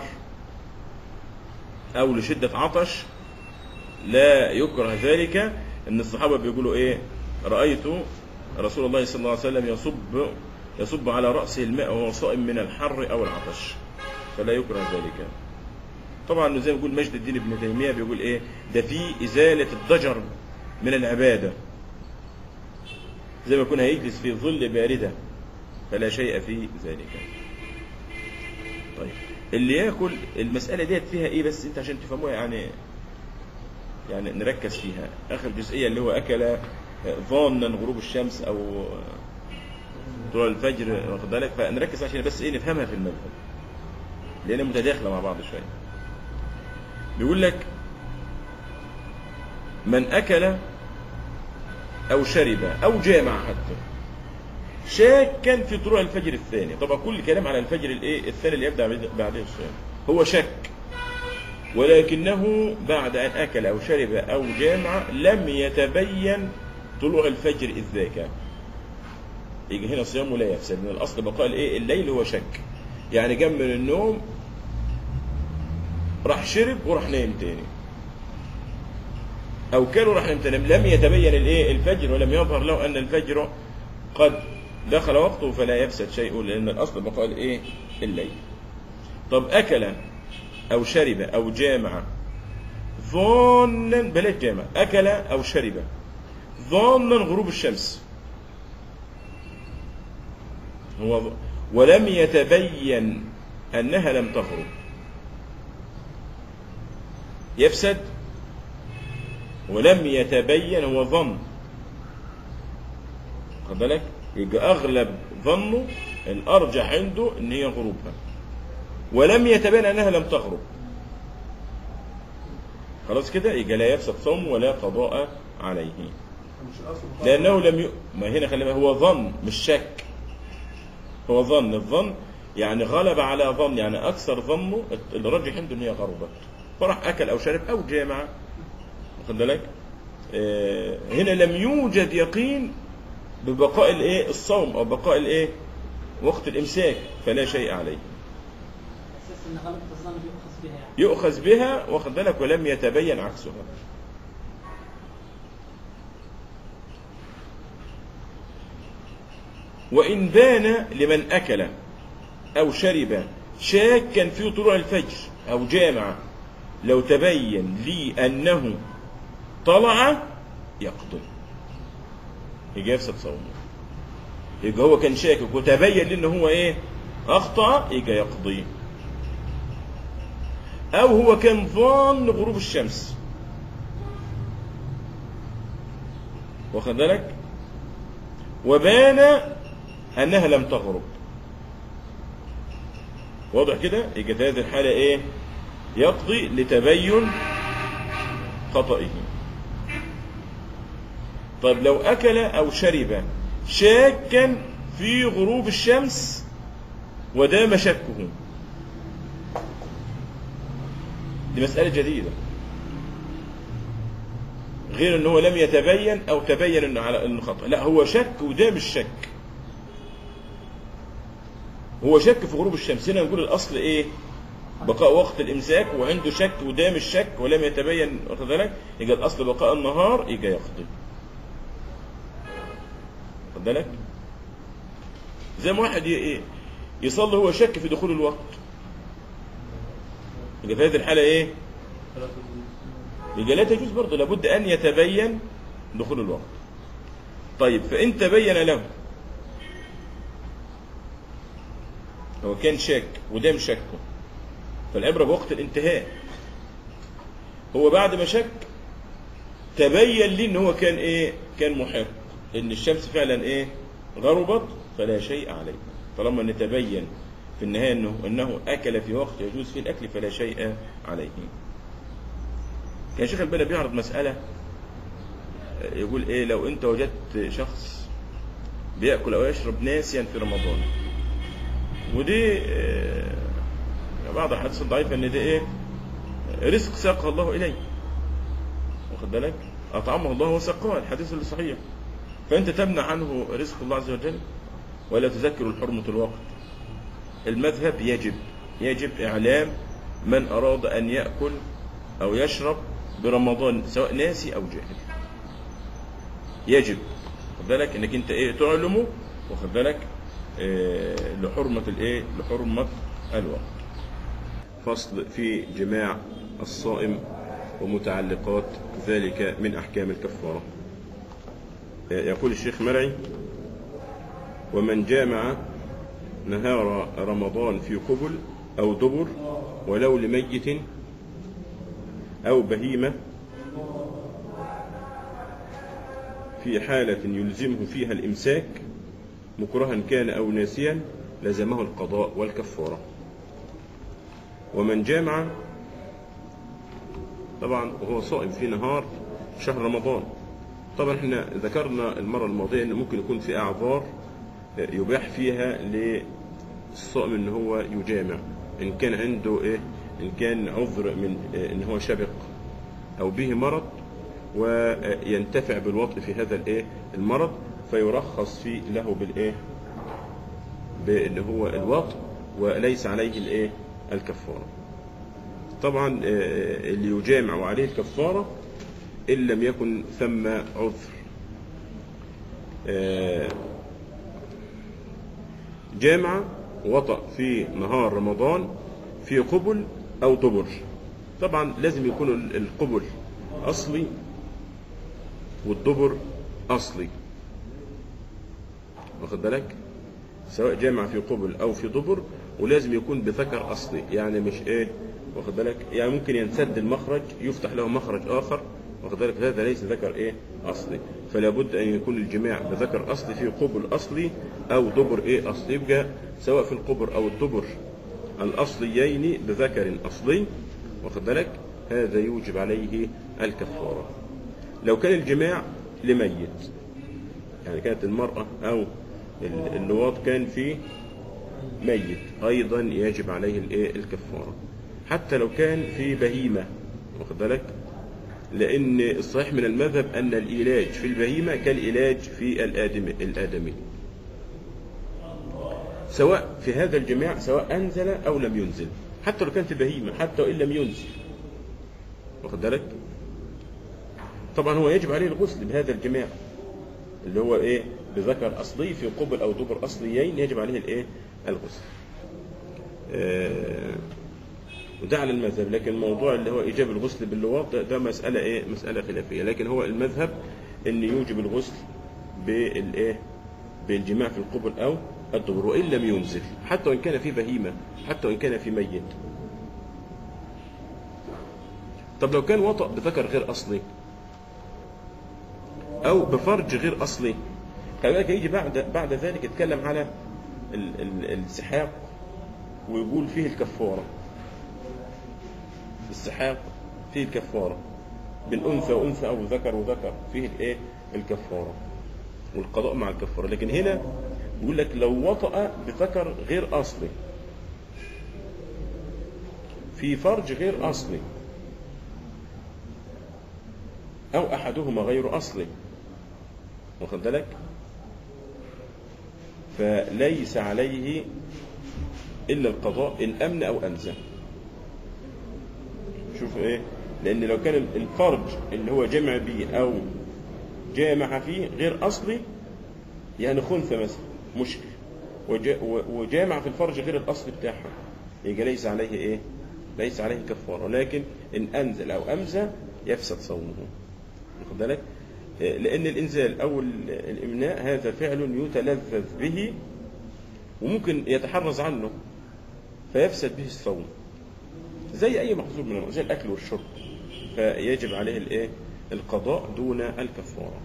او لشدة عطش لا يكره ذلك ان الصحابة بيقولوا ايه رأيت رسول الله صلى الله عليه وسلم يصب يصب على رأسه الماء وهو صائم من الحر او العطش فلا يكره ذلك طبعا زي ما بيقول مجد الدين ابن تيمية بيقول ايه ده في ازالة الضجر من العبادة زي ما يكون هيجلس في ظل باردة فلا شيء في ذلك طيب اللي ياكل المسألة ديت فيها ايه بس انت عشان تفهموها يعني يعني نركز فيها اخر جزئية اللي هو اكل ظانا غروب الشمس او طلوع الفجر واخد بالك فنركز عشان بس ايه نفهمها في المذهب لان متداخله مع بعض شويه بيقول لك من اكل او شرب او جامع حتى شاكا في طلوع الفجر الثاني طبعا كل كلام على الفجر الايه الثاني اللي يبدا بعد- بعده الصيام هو شك ولكنه بعد ان اكل او شرب او جامع لم يتبين طلوع الفجر اذ ذاك يجي هنا صيامه لا يفسد من الاصل بقاء الايه الليل هو شك يعني قام من النوم راح شرب وراح نايم تاني او كان وراح نايم تاني لم يتبين الايه الفجر ولم يظهر له ان الفجر قد دخل وقته فلا يفسد شيء لان الاصل بقاء الايه الليل طب اكل او شرب او جامع ظانا بلاش جامع اكل او شرب ظانا غروب الشمس هو ظ- ولم يتبين انها لم تغرب يفسد ولم يتبين هو ظن خد بالك يبقى اغلب ظنه الارجح عنده ان هي غروبها ولم يتبين انها لم تغرب خلاص كده يبقى لا يفسد صوم ولا قضاء عليه مش الاصل لانه لم ي... ما هنا خلي بالك هو ظن مش شك هو ظن الظن يعني غلب على ظن يعني اكثر ظنه الراجح عنده ان هي غربت فراح اكل او شرب او جامع واخد بالك آه، هنا لم يوجد يقين ببقاء الايه الصوم او بقاء الايه وقت الامساك فلا شيء عليه اساس ان غلبة الظن يؤخذ بها يعني يؤخذ بها واخد بالك ولم يتبين عكسها وإن بان لمن أكل أو شرب شاكا في طلوع الفجر أو جامع لو تبين لي أنه طلع يقضي يجي يفسد صومه يبقى هو كان شاكك وتبين لي ان هو ايه اخطا يجي يقضي او هو كان ظان غروب الشمس واخد بالك وبان انها لم تغرب واضح كده يبقى في هذه الحاله ايه يقضي لتبين خطئه طيب لو اكل او شرب شاكا في غروب الشمس ودام شكه دي مسألة جديدة غير ان هو لم يتبين او تبين انه على انه خطأ لا هو شك ودام الشك هو شك في غروب الشمس هنا نقول الاصل ايه بقاء وقت الامساك وعنده شك ودام الشك ولم يتبين واخد بالك يبقى الاصل بقاء النهار يبقى يقضي واخد بالك زي ما واحد ي- ايه يصلي هو شك في دخول الوقت يبقى في هذه الحاله ايه يبقى لا تجوز برضه لابد ان يتبين دخول الوقت طيب فان تبين له هو كان شاك ودام شكه فالعبره بوقت الانتهاء هو بعد ما شك تبين لي ان هو كان ايه كان محق ان الشمس فعلا ايه غربت فلا شيء عليه طالما ان تبين في النهايه انه انه اكل في وقت يجوز فيه الاكل فلا شيء عليه كان شيخ البنا بيعرض مساله يقول ايه لو انت وجدت شخص بياكل او يشرب ناسيا في رمضان ودي آه، بعض الحديث الضعيفه ان ده ايه رزق ساقه الله اليه واخد بالك اطعمه الله وسقاه الحديث اللي صحيح فانت تمنع عنه رزق الله عز وجل ولا تذكر الحرمه الوقت المذهب يجب يجب اعلام من اراد ان ياكل او يشرب برمضان سواء ناسي او جاهل يجب واخد بالك انك انت ايه تعلمه واخد بالك إيه لحرمه الايه لحرمه الوقت فصل في جماع الصائم ومتعلقات ذلك من احكام الكفاره يقول الشيخ مرعي ومن جامع نهار رمضان في قبل او دبر ولو لميت او بهيمه في حاله يلزمه فيها الامساك مكرها كان او ناسيا لزمه القضاء والكفاره ومن جامع طبعا وهو صائم في نهار شهر رمضان طبعا احنا ذكرنا المرة الماضية ان ممكن يكون في اعذار يباح فيها للصائم ان هو يجامع ان كان عنده ايه ان كان عذر من إيه ان هو شبق او به مرض وينتفع بالوطء في هذا الايه المرض فيرخص فيه له بالايه بان هو الوطء وليس عليه الايه الكفاره طبعا آه، اللي يجامع وعليه الكفاره ان لم يكن ثم عذر آه، جامع وطأ في نهار رمضان في قبل او دبر طبعا لازم يكون ال- القبل اصلي والدبر اصلي واخد بالك سواء جامع في قبل او في دبر ولازم يكون بذكر اصلي يعني مش ايه واخد بالك يعني ممكن ينسد المخرج يفتح له مخرج اخر واخد بالك هذا ليس ذكر ايه اصلي فلا بد ان يكون الجماع بذكر اصلي في قبل اصلي او دبر ايه اصلي يبقى سواء في القبر او الدبر الاصليين بذكر اصلي واخد بالك هذا يوجب عليه الكفاره لو كان الجماع لميت يعني كانت المرأة أو ال- اللواط كان فيه ميت أيضا يجب عليه الإيه؟ الكفارة حتى لو كان في بهيمة واخد بالك لأن الصحيح من المذهب أن العلاج في البهيمة كالعلاج في الآدمي الآدمي سواء في هذا الجماع سواء أنزل أو لم ينزل حتى لو كان في بهيمة حتى وإن لم ينزل واخد بالك طبعا هو يجب عليه الغسل بهذا الجماع اللي هو ايه بذكر أصلي في قبل أو دبر أصليين يجب عليه الإيه الغسل آه، وده على المذهب لكن الموضوع اللي هو إيجاب الغسل باللواط ده, ده مسألة إيه مسألة خلافية لكن هو المذهب إن يوجب الغسل بالإيه بالجماع في القبل أو الدبر وإن لم ينزل حتى وإن كان في بهيمة حتى وإن كان في ميت طب لو كان وطأ بذكر غير أصلي أو بفرج غير أصلي خلي بالك يجي بعد بعد ذلك يتكلم على ال- ال- السحاق ويقول فيه الكفارة السحاق فيه الكفارة بين أنثى وأنثى أو ذكر وذكر فيه الإيه الكفارة والقضاء مع الكفارة لكن هنا بيقول لك لو وطأ بذكر غير أصلي في فرج غير أصلي أو أحدهما غير أصلي واخد بالك فليس عليه إلا القضاء إن أمن أو أنزل شوف إيه لأن لو كان الفرج اللي هو جمع به أو جامع فيه غير أصلي يعني خنثى مثلا مشكل وجا- و- وجامع في الفرج غير الأصل بتاعها يبقى ليس عليه إيه ليس عليه كفارة لكن إن أنزل أو أمزى يفسد صومه واخد بالك إيه، لأن الإنزال أو ال- الإمناء هذا فعل يتلذذ به وممكن يتحرز عنه فيفسد به الصوم زي أي محظور من الأمور، زي الأكل والشرب فيجب عليه الإيه القضاء دون الكفارة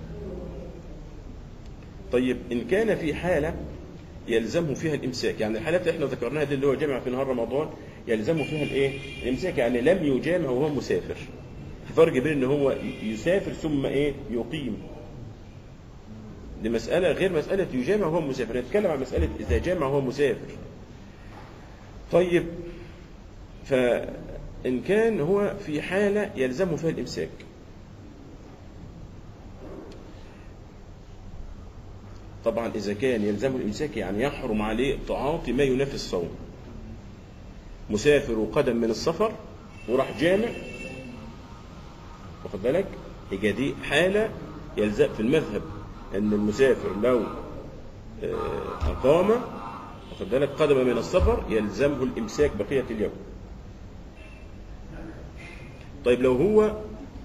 طيب إن كان في حالة يلزمه فيها الإمساك يعني الحالات اللي احنا ذكرناها دي اللي هو جامع في نهار رمضان يلزمه فيها الإيه الإمساك يعني لم يجامع وهو مسافر في فرق بين ان هو يسافر ثم ايه يقيم دي مسألة غير مسألة يجامع وهو مسافر نتكلم عن مسألة إذا جامع وهو مسافر طيب فإن كان هو في حالة يلزمه فيها الإمساك طبعا إذا كان يلزمه الإمساك يعني يحرم عليه تعاطي ما ينافي الصوم مسافر وقدم من السفر وراح جامع واخد بالك يبقى دي حالة يلزم في المذهب أن المسافر لو آه، أقام واخد بالك قدم من السفر يلزمه الإمساك بقية اليوم طيب لو هو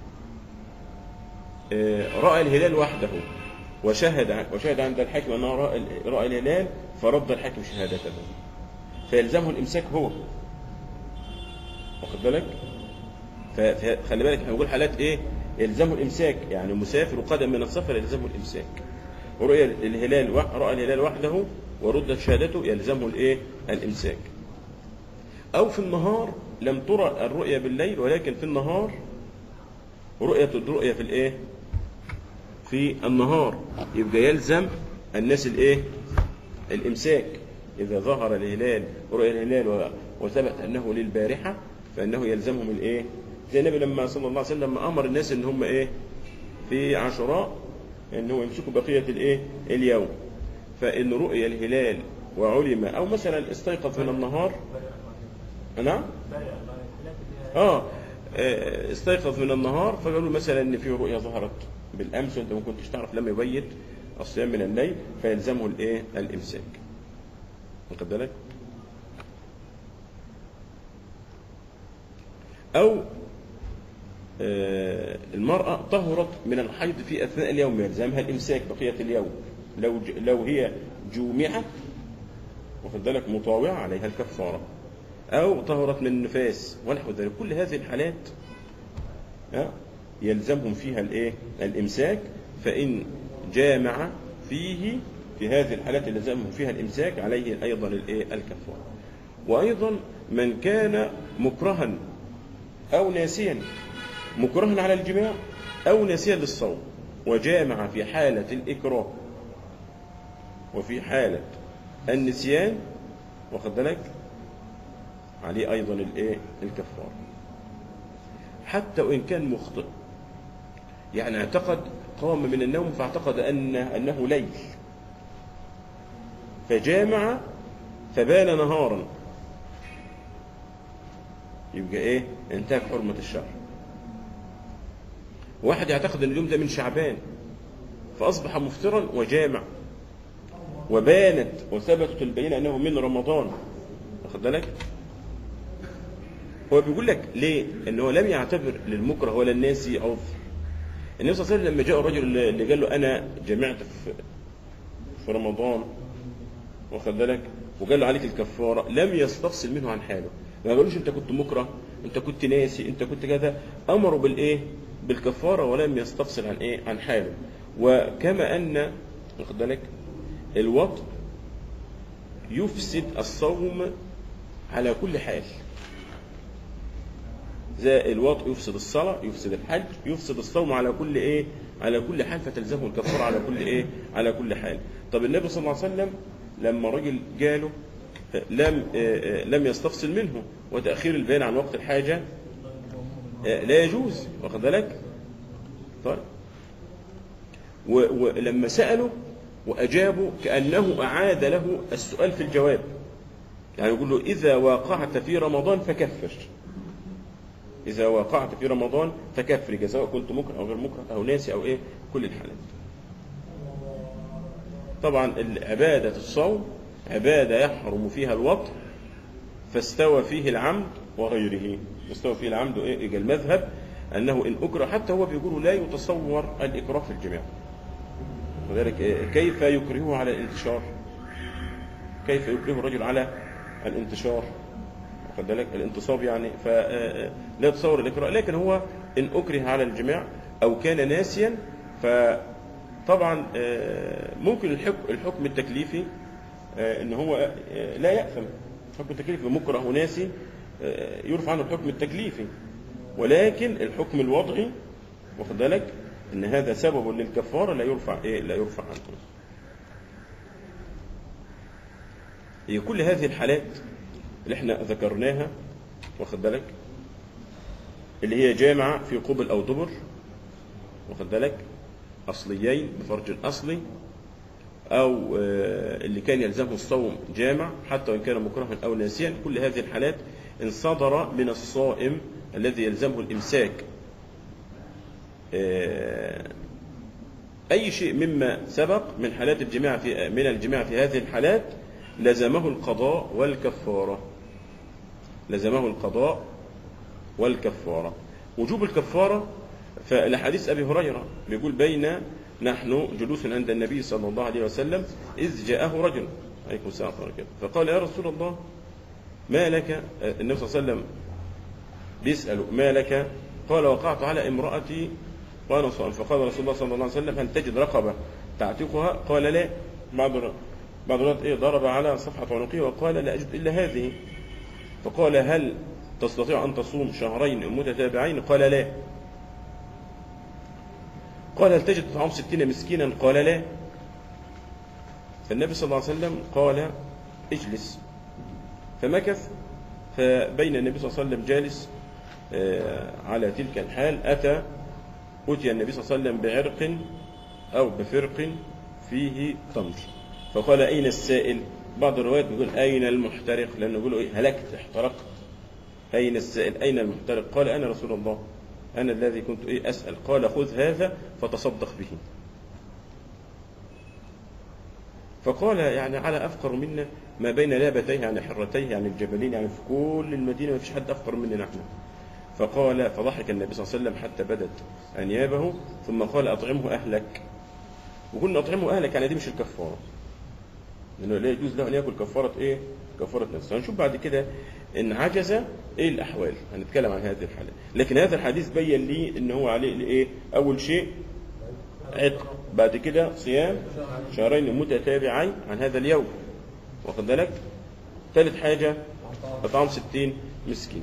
آه، رأى الهلال وحده وشهد وشهد عند الحاكم أنه رأى رأى الهلال فرد الحاكم شهادته فيلزمه الإمساك هو واخد بالك ف- فخلي بالك احنا بنقول حالات ايه يلزمه الامساك يعني مسافر وقدم من السفر يلزمه الامساك ورؤيا الهلال وح- راى الهلال وحده ورد شهادته يلزمه الايه الامساك او في النهار لم ترى الرؤيا بالليل ولكن في النهار رؤية الرؤيا في الايه في النهار يبقى يلزم الناس الايه الامساك اذا ظهر الهلال رؤيا الهلال و- وثبت انه للبارحه فانه يلزمهم الايه زي النبي لما صلى الله عليه وسلم امر الناس ان هم ايه في عاشوراء ان هو يمسكوا بقيه الايه اليوم فان رؤيا الهلال وعلم او مثلا استيقظ من النهار نعم اه آه، استيقظ من النهار فقالوا مثلا ان في رؤيا ظهرت بالامس وانت ما كنتش تعرف لم يبيت الصيام من الليل فيلزمه الايه الامساك واخد بالك او آه، المرأة طهرت من الحيض في أثناء اليوم يلزمها الإمساك بقية اليوم لو ج- لو هي جومعة واخد بالك مطاوعة عليها الكفارة أو طهرت من النفاس ونحو ذلك كل هذه الحالات ها، يلزمهم فيها الإيه الإمساك فإن جامع فيه في هذه الحالات اللي يلزمهم فيها الإمساك عليه أيضا الإيه الكفارة وأيضا من كان مكرها أو ناسيا مكرها على الجماع أو ناسيا للصوم وجامع في حالة الإكراه وفي حالة النسيان واخد بالك عليه أيضا الإيه الكفارة حتى وإن كان مخطئ يعني اعتقد قام من النوم فاعتقد أن أنه ليل فجامع فبان نهارا يبقى ايه انتهت حرمة الشهر واحد يعتقد ان اليوم ده من شعبان فاصبح مفطرا وجامع وبانت وثبتت البينة أنه من رمضان واخد بالك هو بيقول لك ليه ان هو لم يعتبر للمكره ولا الناسي عذر النبي صلى الله عليه وسلم لما جاء الرجل اللي قال له انا جمعت في في رمضان واخد بالك وقال له عليك الكفاره لم يستفصل منه عن حاله ما قالوش انت كنت مكره انت كنت ناسي انت كنت كذا امروا بالايه بالكفاره ولم يستفصل عن ايه عن حاله وكما ان واخد بالك الوطء يفسد الصوم على كل حال زي الوطء يفسد الصلاة يفسد الحج يفسد الصوم على كل ايه على كل حال فتلزمه الكفارة على كل ايه على كل حال طب النبي صلى الله عليه وسلم لما رجل جاله لم آه، آه، لم يستفصل منه وتأخير البيان عن وقت الحاجة آه، لا يجوز واخد بالك طيب و- ولما سأله وأجابوا كأنه أعاد له السؤال في الجواب يعني يقول له إذا واقعت في رمضان فكفر إذا وقعت في رمضان فكفر سواء كنت مكره أو غير مكره أو ناسي أو إيه كل الحالات طبعا عبادة الصوم عبادة يحرم فيها الوطء فاستوى فيه العمد وغيره استوى فيه العمد إيه إجا المذهب أنه إن أكره حتى هو بيقول لا يتصور الإكراه في الجماع وذلك إيه كيف يكرهه على الانتشار كيف يكره الرجل على الانتشار واخد بالك الانتصاب يعني فلا يتصور الاكراه لكن هو ان اكره على الجماع او كان ناسيا فطبعا آه، ممكن الحكم الحكم التكليفي آه، ان هو آه، لا ياثم الحكم التكليفي مكره وناسي آه، يرفع عنه الحكم التكليفي ولكن الحكم الوضعي واخد بالك ان هذا سبب للكفاره لا يرفع ايه لا يرفع عنه هي كل هذه الحالات اللي احنا ذكرناها واخد بالك اللي هي جامعة في قبل أو دبر واخد بالك أصليين بفرج الأصلي أو آه، اللي كان يلزمه الصوم جامع حتى وإن كان مكرها أو ناسيا كل هذه الحالات إن صدر من الصائم الذي يلزمه الإمساك آه، أي شيء مما سبق من حالات الجماع في من الجماع في هذه الحالات لزمه القضاء والكفارة لزمه القضاء والكفارة وجوب الكفارة فالحديث أبي هريرة بيقول بين نحن جلوس عند النبي صلى الله عليه وسلم إذ جاءه رجل عليكم السلام ورحمة الله وبركاته. فقال يا رسول الله ما لك النبي صلى الله عليه وسلم بيسأله ما لك قال وقعت على امرأتي وأنا صائم فقال رسول الله صلى الله عليه وسلم هل تجد رقبة تعتقها قال لا بعض بعض الوقت إيه ضرب على صفحة عنقه وقال لا أجد إلا هذه فقال هل تستطيع أن تصوم شهرين متتابعين قال لا قال هل تجد طعام ستين مسكينا قال لا فالنبي صلى الله عليه وسلم قال اجلس فمكث فبين النبي صلى الله عليه وسلم جالس آه، على تلك الحال أتى أتي النبي صلى الله عليه وسلم بعرق أو بفرق فيه تمر فقال أين السائل بعض الروايات بيقول أين المحترق لأنه يقولوا إيه هلكت احترقت أين السائل أين المحترق قال أنا رسول الله أنا الذي كنت إيه أسأل قال خذ هذا فتصدق به فقال يعني على أفقر منا ما بين لابتيه يعني حرتيه يعني الجبلين يعني في كل المدينة ما فيش حد أفقر مننا نحن فقال فضحك النبي صلى الله عليه وسلم حتى بدت أنيابه ثم قال أطعمه أهلك وقلنا أطعمه أهلك يعني دي مش الكفارة لأنه لا يجوز له أن يأكل كفارة إيه؟ كفارة نفسه هنشوف بعد كده إن عجز إيه الأحوال هنتكلم عن هذه الحالة لكن هذا الحديث بين لي إن هو عليه إيه أول شيء عتق بعد كده صيام شهرين متتابعين عن هذا اليوم واخد بالك ثالث حاجة إطعام ستين مسكين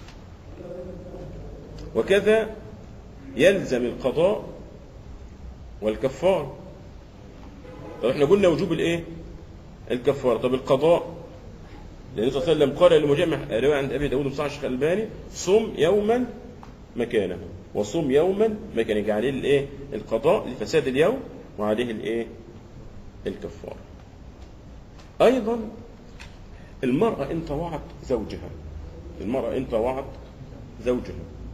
وكذا يلزم القضاء والكفار طب احنا قلنا وجوب الايه الكفاره طب القضاء لان صلى الله عليه وسلم قال للمجمع روايه عند ابي داود وصحيح الشيخ الالباني صم يوما مكانه وصم يوما مكانه يجي عليه الايه القضاء لفساد اليوم وعليه الايه الكفاره ايضا المراه ان طوعت زوجها المراه ان طوعت زوجها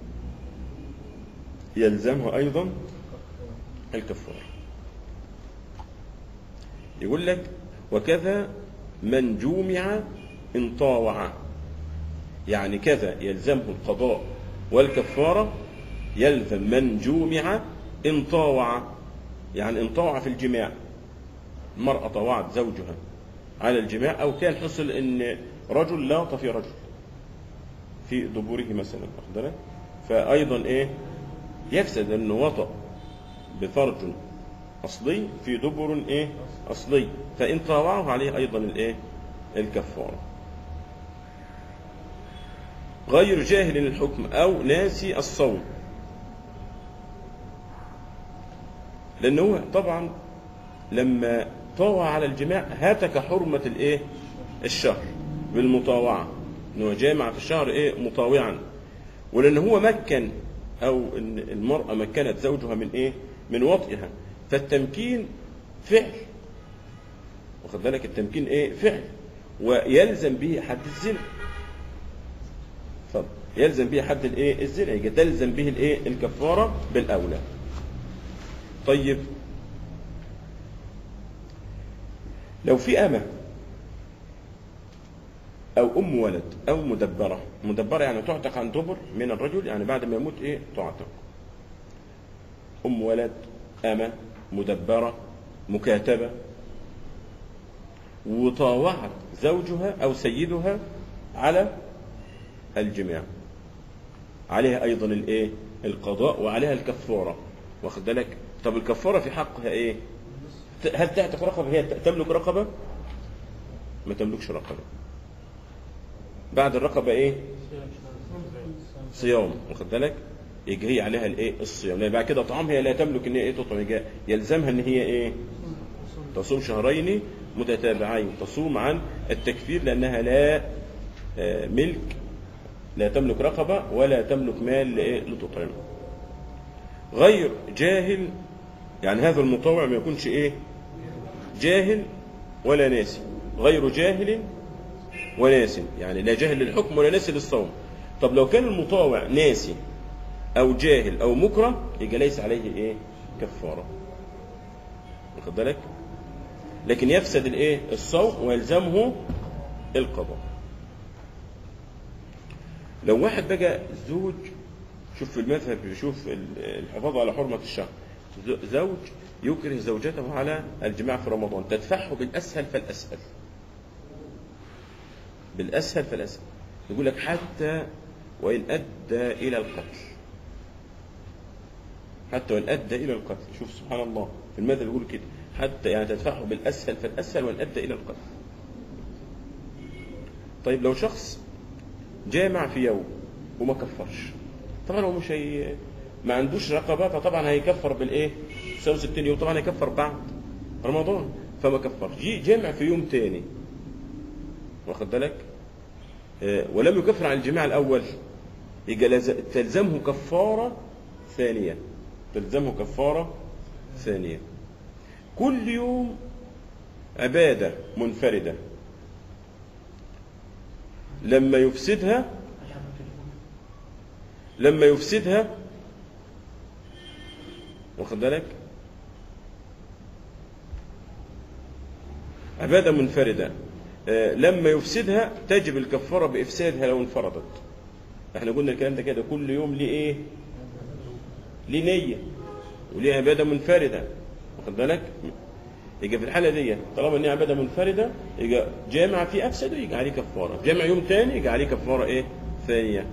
يلزمها ايضا الكفاره يقول لك وكذا من جومع إن طاوع يعني كذا يلزمه القضاء والكفارة يلزم من جومع إن طاوع يعني إن طاوع في الجماع المرأة طوعت زوجها على الجماع أو كان حصل إن رجل لاط في رجل في دبوره مثلا واخد بالك؟ فأيضا إيه يفسد إنه وطأ بفرج أصلي في دبر إيه أصلي فإن طاوعه عليه أيضا الإيه الكفارة غير جاهل الحكم أو ناسي الصوم لأنه هو طبعا لما طاوع على الجماع هاتك حرمة الإيه الشهر بالمطاوعة إنه جامع في الشهر إيه مطاوعا ولأن هو مكن أو إن المرأة مكنت زوجها من إيه من وطئها فالتمكين فعل واخد بالك التمكين إيه فعل ويلزم به حد الزنا اتفضل يلزم به حد الايه الزنا يبقى تلزم به الايه الكفاره بالاولى طيب لو في امه او ام ولد او مدبره مدبره يعني تعتق عن دبر من الرجل يعني بعد ما يموت ايه تعتق ام ولد امه مدبره مكاتبه وطاوعت زوجها او سيدها على الجماع عليها ايضا الايه القضاء وعليها الكفاره واخد بالك طب الكفاره في حقها ايه ت- هل تعتق رقبه هي ت- تملك رقبه ما تملكش رقبه بعد الرقبه ايه صيام واخد بالك يجي هي عليها الايه الصيام لان بعد كده طعام هي لا تملك ان هي ايه تطعم يجي يلزمها ان هي ايه تصوم شهرين متتابعين تصوم عن التكفير لانها لا آه، ملك لا تملك رقبة ولا تملك مال لإيه؟ لتطعمه غير جاهل يعني هذا المطوع ما يكونش ايه جاهل ولا ناسي غير جاهل وناس يعني لا جاهل للحكم ولا ناسي للصوم طب لو كان المطاوع ناسي او جاهل او مكره يبقى ليس عليه ايه كفاره واخد بالك لكن يفسد الايه الصوم ويلزمه القضاء لو واحد بقى زوج شوف في المذهب بيشوف ال- الحفاظ على حرمة الشهر ز- زوج يكره زوجته على الجماع في رمضان تدفعه بالأسهل فالأسهل بالأسهل فالأسهل يقول لك حتى وإن أدى إلى القتل حتى وإن أدى إلى القتل شوف سبحان الله في المذهب يقول كده حتى يعني تدفعه بالأسهل فالأسهل وإن أدى إلى القتل طيب لو شخص جامع في يوم وما كفرش طبعا هو مش هي ما عندوش رقبه فطبعا هيكفر بالايه؟ صيام 60 يوم طبعا هيكفر بعد رمضان فما كفرش جي جامع في يوم تاني واخد بالك؟ آه، ولم يكفر عن الجماع الاول يبقى لز- تلزمه كفاره ثانيه تلزمه كفاره ثانيه كل يوم عباده منفرده لما يفسدها لما يفسدها واخد بالك عبادة منفردة آه، لما يفسدها تجب الكفارة بإفسادها لو انفردت احنا قلنا الكلام ده كده كل يوم ليه ايه ليه نية وليه عبادة منفردة واخد بالك يبقى في الحالة دي طالما ان هي عبادة منفردة يبقى جامع في أفسده يبقى عليه كفارة جامع يوم تاني يبقى عليه كفارة ايه ثانية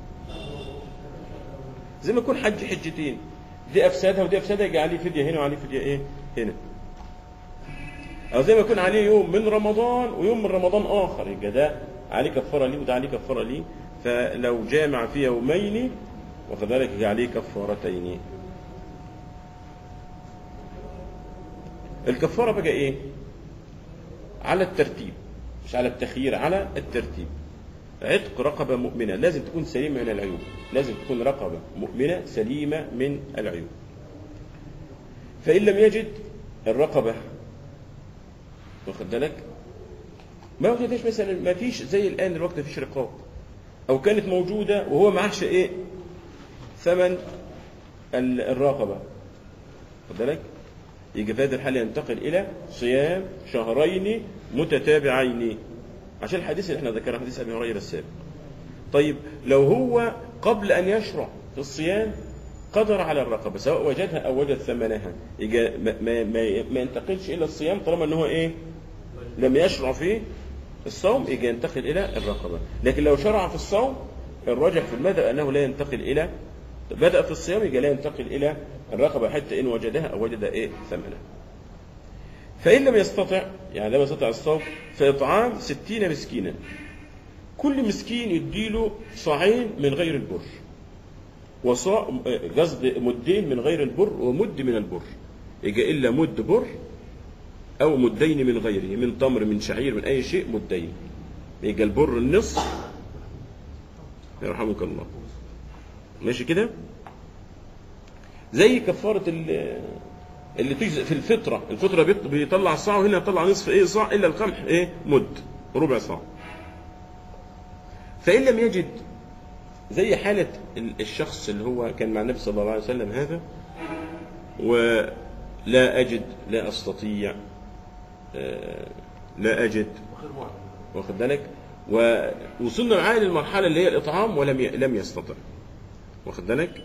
زي ما يكون حج حجتين دي افسادها ودي افسادها يجي عليه فديه هنا وعليه فديه ايه هنا او زي ما يكون عليه يوم من رمضان ويوم من رمضان اخر يبقى ده عليه كفاره ليه وده عليه كفاره ليه فلو جامع في يومين واخد بالك يجي عليه كفارتين الكفاره بقى ايه على الترتيب مش على التخيير على الترتيب عتق رقبة مؤمنة لازم تكون سليمة من العيوب لازم تكون رقبة مؤمنة سليمة من العيوب فإن لم يجد الرقبة واخد بالك ما وجدش مثلا ما فيش زي الآن الوقت ما فيش رقاب أو كانت موجودة وهو معهش إيه ثمن ال- الرقبة واخد بالك يجي في هذه الحالة ينتقل إلى صيام شهرين متتابعين عشان الحديث اللي احنا ذكرناه حديث أبي هريرة السابق طيب لو هو قبل أن يشرع في الصيام قدر على الرقبة سواء وجدها أو وجد ثمنها يجي ما, ما, ما, ما ينتقلش إلى الصيام طالما أن هو إيه لم يشرع في الصوم يجي ينتقل إلى الرقبة لكن لو شرع في الصوم الراجح في المذهب أنه لا ينتقل إلى بدأ في الصيام يجي لا ينتقل إلى الرقبة حتى إن وجدها أو وجد إيه ثمنها فإن لم يستطع يعني لم يستطع الصوم فإطعام ستين مسكينا كل مسكين يديله صاعين من غير البر وصاع قصد مدين من غير البر ومد من البر يجي إلا مد بر أو مدين من غيره من تمر من شعير من أي شيء مدين يجي البر النصف يرحمك الله ماشي كده زي كفارة ال- اللي تجزئ في الفطرة الفطرة بيط- بيطلع صاع وهنا يطلع نصف ايه صاع إلا القمح ايه مد ربع صاع فإن لم يجد زي حالة ال- الشخص اللي هو كان مع النبي صلى الله عليه وسلم هذا ولا أجد لا أستطيع آه، لا أجد وخير واحد واخد بالك ووصلنا معاه للمرحله اللي هي الاطعام ولم ي... لم يستطع واخد بالك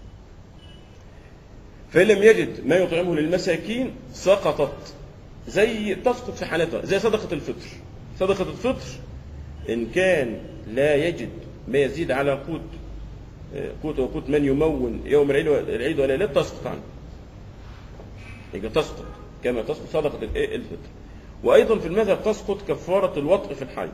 فان لم يجد ما يطعمه للمساكين سقطت زي تسقط في حالتها زي صدقه الفطر صدقه الفطر ان كان لا يجد ما يزيد على قوت آه، قوت وقوت من يمون يوم العيد العيد وليلة تسقط عنه يبقى تسقط كما تسقط صدقه الايه الفطر وايضا في المذهب تسقط كفاره الوطء في الحيض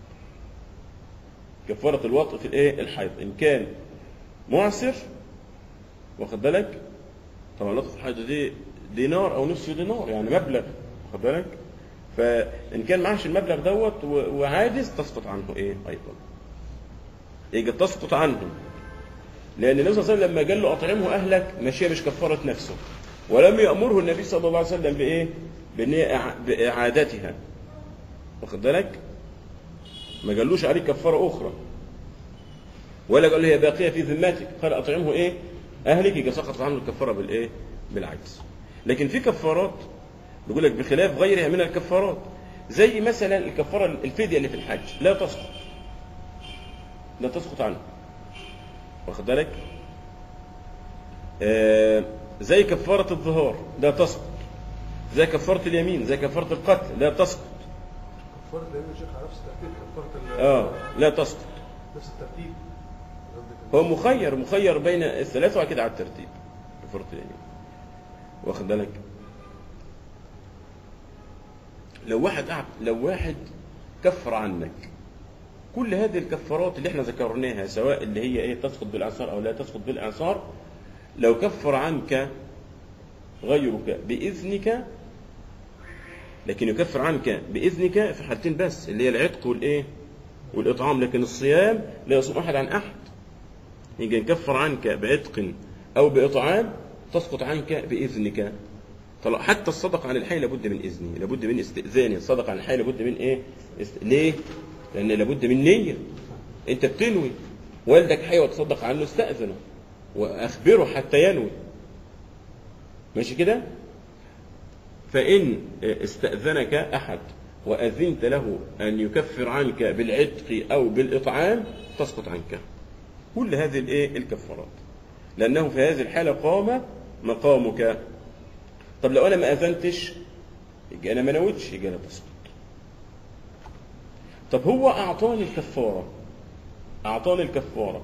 كفاره الوطء في الايه الحيض ان كان معسر واخد بالك طبعا الوطء في الحيض دي دينار او نصف دينار يعني مبلغ واخد بالك فان كان معهش المبلغ دوت و- وعاجز تسقط عنه ايه ايضا يجي تسقط عنه لان النبي صلى الله عليه وسلم لما قال له اطعمه اهلك ماشيه مش كفاره نفسه ولم يامره النبي صلى الله عليه وسلم بايه بان هي إع- باعادتها واخد بالك ما قالوش عليه كفاره اخرى ولا قال له هي باقيه في ذمتك قال اطعمه ايه اهلك يجي سقط عنه الكفاره بالايه بالعجز لكن في كفارات بيقول لك بخلاف غيرها من الكفارات زي مثلا الكفاره الفديه اللي في الحج لا تسقط لا تسقط عنه واخد بالك آه زي كفاره الظهار لا تسقط زي كفاره اليمين زي كفاره القتل لا تسقط كفارة اليمين يا شيخ على نفس الترتيب كفارة ال- اه لا تسقط نفس الترتيب قصدك هو مخير مخير بين الثلاثة وكده على الترتيب كفارة اليمين واخد بالك لو واحد قعد لو واحد كفر عنك كل هذه الكفارات اللي احنا ذكرناها سواء اللي هي ايه تسقط بالاعصار او لا تسقط بالاعصار لو كفر عنك غيرك باذنك لكن يكفر عنك باذنك في حالتين بس اللي هي العتق والايه والاطعام لكن الصيام لا يصوم احد عن احد يجي نكفر عنك بعتق او باطعام تسقط عنك باذنك طلع حتى الصدقه عن الحي لابد من اذنه لابد من استئذانه الصدقه عن الحي لابد من ايه است... ليه لان لابد من نيه انت بتنوي والدك حي وتصدق عنه استاذنه واخبره حتى ينوي ماشي كده فإن استأذنك أحد وأذنت له أن يكفر عنك بالعتق أو بالإطعام تسقط عنك كل هذه الإيه الكفارات لأنه في هذه الحالة قام مقامك طب لو أنا ما أذنتش يبقى أنا ما نويتش يبقى أنا تسقط طب هو أعطاني الكفارة أعطاني الكفارة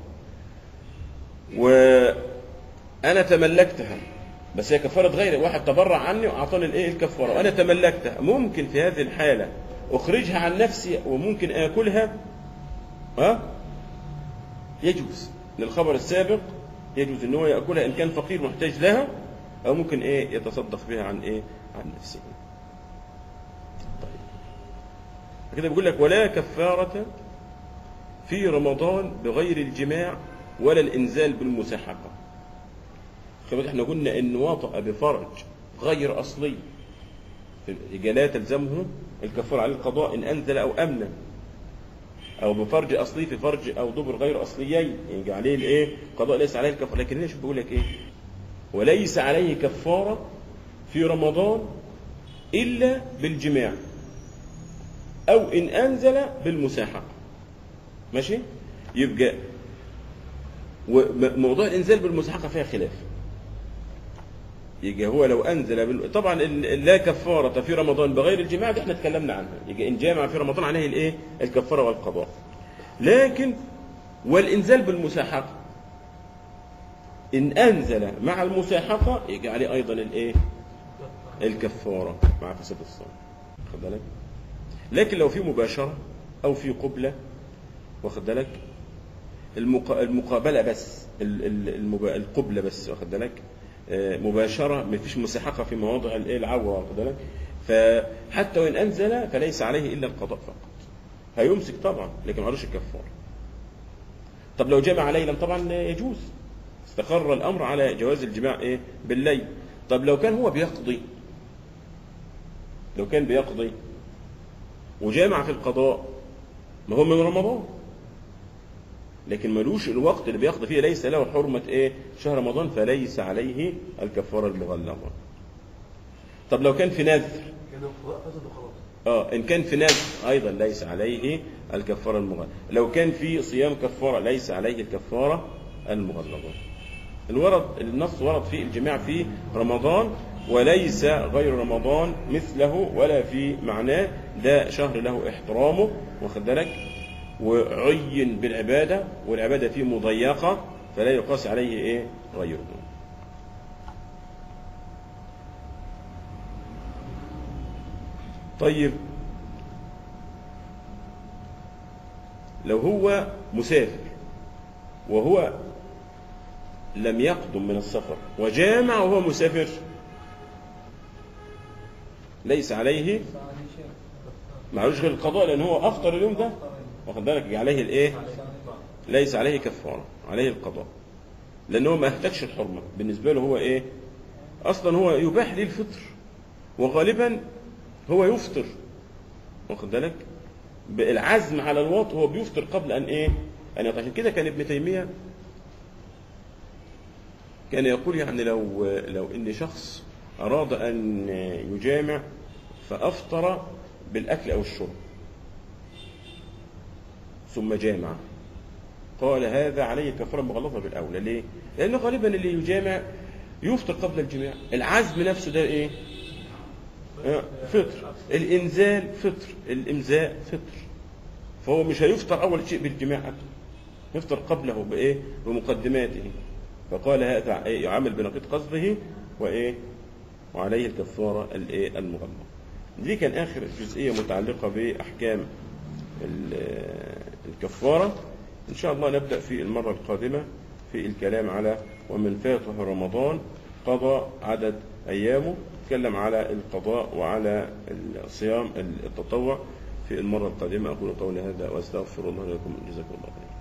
وأنا تملكتها بس هي كفارة غيري واحد تبرع عني وأعطاني الإيه الكفارة وأنا تملكتها ممكن في هذه الحالة أخرجها عن نفسي وممكن آكلها ها يجوز للخبر السابق يجوز ان هو ياكلها ان كان فقير محتاج لها او ممكن ايه يتصدق بها عن ايه عن نفسه طيب كده بيقول لك ولا كفارة في رمضان بغير الجماع ولا الانزال بالمساحقة خلي بالك احنا قلنا ان وطأ بفرج غير اصلي في- لا تلزمه الكفارة على القضاء ان انزل او امنه او بفرج اصلي في فرج او دبر غير اصليين يجي عليه الايه قضاء ليس عليه الكفاره لكن هنا شوف بيقول لك ايه وليس عليه كفاره في رمضان إلا بالجماع أو إن أنزل بالمساحقة ماشي يبقى وموضوع الإنزال بالمساحقة فيها خلاف يجي هو لو أنزل بال... طبعا ال- لا كفارة في رمضان بغير الجماع دي احنا اتكلمنا عنها يجي إن جامع في رمضان عليه الإيه الكفارة والقضاء لكن والإنزال بالمساحقة إن أنزل مع المساحقة يجي عليه أيضا الإيه الكفارة مع فساد الصوم واخد بالك لكن لو في مباشرة أو في قبلة واخد بالك المق... المقابلة بس ال- ال- المب... القبلة بس واخد بالك آه، مباشرة ما فيش مساحقة في مواضع الإيه العوة واخد بالك فحتى وإن أنزل فليس عليه إلا القضاء فقط هيمسك طبعا لكن معلوش الكفارة طب لو جمع ليلا طبعا يجوز استقر الأمر على جواز الجماع إيه بالليل طب لو كان هو بيقضي لو كان بيقضي وجامع في القضاء ما هو من رمضان لكن ملوش الوقت اللي بيقضي فيه ليس له حرمة ايه شهر رمضان فليس عليه الكفارة المغلظة طب لو كان في نذر كان القضاء فسد وخلاص اه ان كان في نذر ايضا ليس عليه الكفارة المغلظة لو كان في صيام كفارة ليس عليه الكفارة المغلظة الورد النص ورد في الجماع في رمضان وليس غير رمضان مثله ولا في معناه ده شهر له احترامه واخد بالك وعين بالعبادة والعبادة فيه مضيقة فلا يقاس عليه ايه غيره طيب لو هو مسافر وهو لم يقدم من السفر وجامع وهو مسافر ليس عليه معلوش غير القضاء لان هو افطر اليوم ده واخد بالك عليه الايه ليس عليه كفاره عليه القضاء لان هو ما اهتكش الحرمه بالنسبه له هو ايه اصلا هو يباح ليه الفطر وغالبا هو يفطر واخد بالك بالعزم على الوط هو بيفطر قبل ان ايه ان يطلع عشان كده كان ابن تيميه كان يقول يعني لو لو ان شخص اراد ان يجامع فافطر بالاكل او الشرب ثم جامع قال هذا عليه كفاره مغلظه بالاولى ليه؟ لان غالبا اللي يجامع يفطر قبل الجماع العزم نفسه ده ايه؟ آه، فطر الانزال فطر الامزاء فطر فهو مش هيفطر اول شيء بالجماع أبدا. يفطر قبله بايه؟ بمقدماته فقال هذا إيه؟ يعامل بنقيض قصده وايه؟ وعليه الكفاره الايه؟ المغلظه. دي كان اخر جزئيه متعلقه باحكام ال- الكفاره. ان شاء الله نبدا في المره القادمه في الكلام على ومن فاته رمضان قضى عدد ايامه نتكلم على القضاء وعلى الصيام التطوع في المره القادمه اقول قولي هذا واستغفر الله لكم جزاكم الله خيرا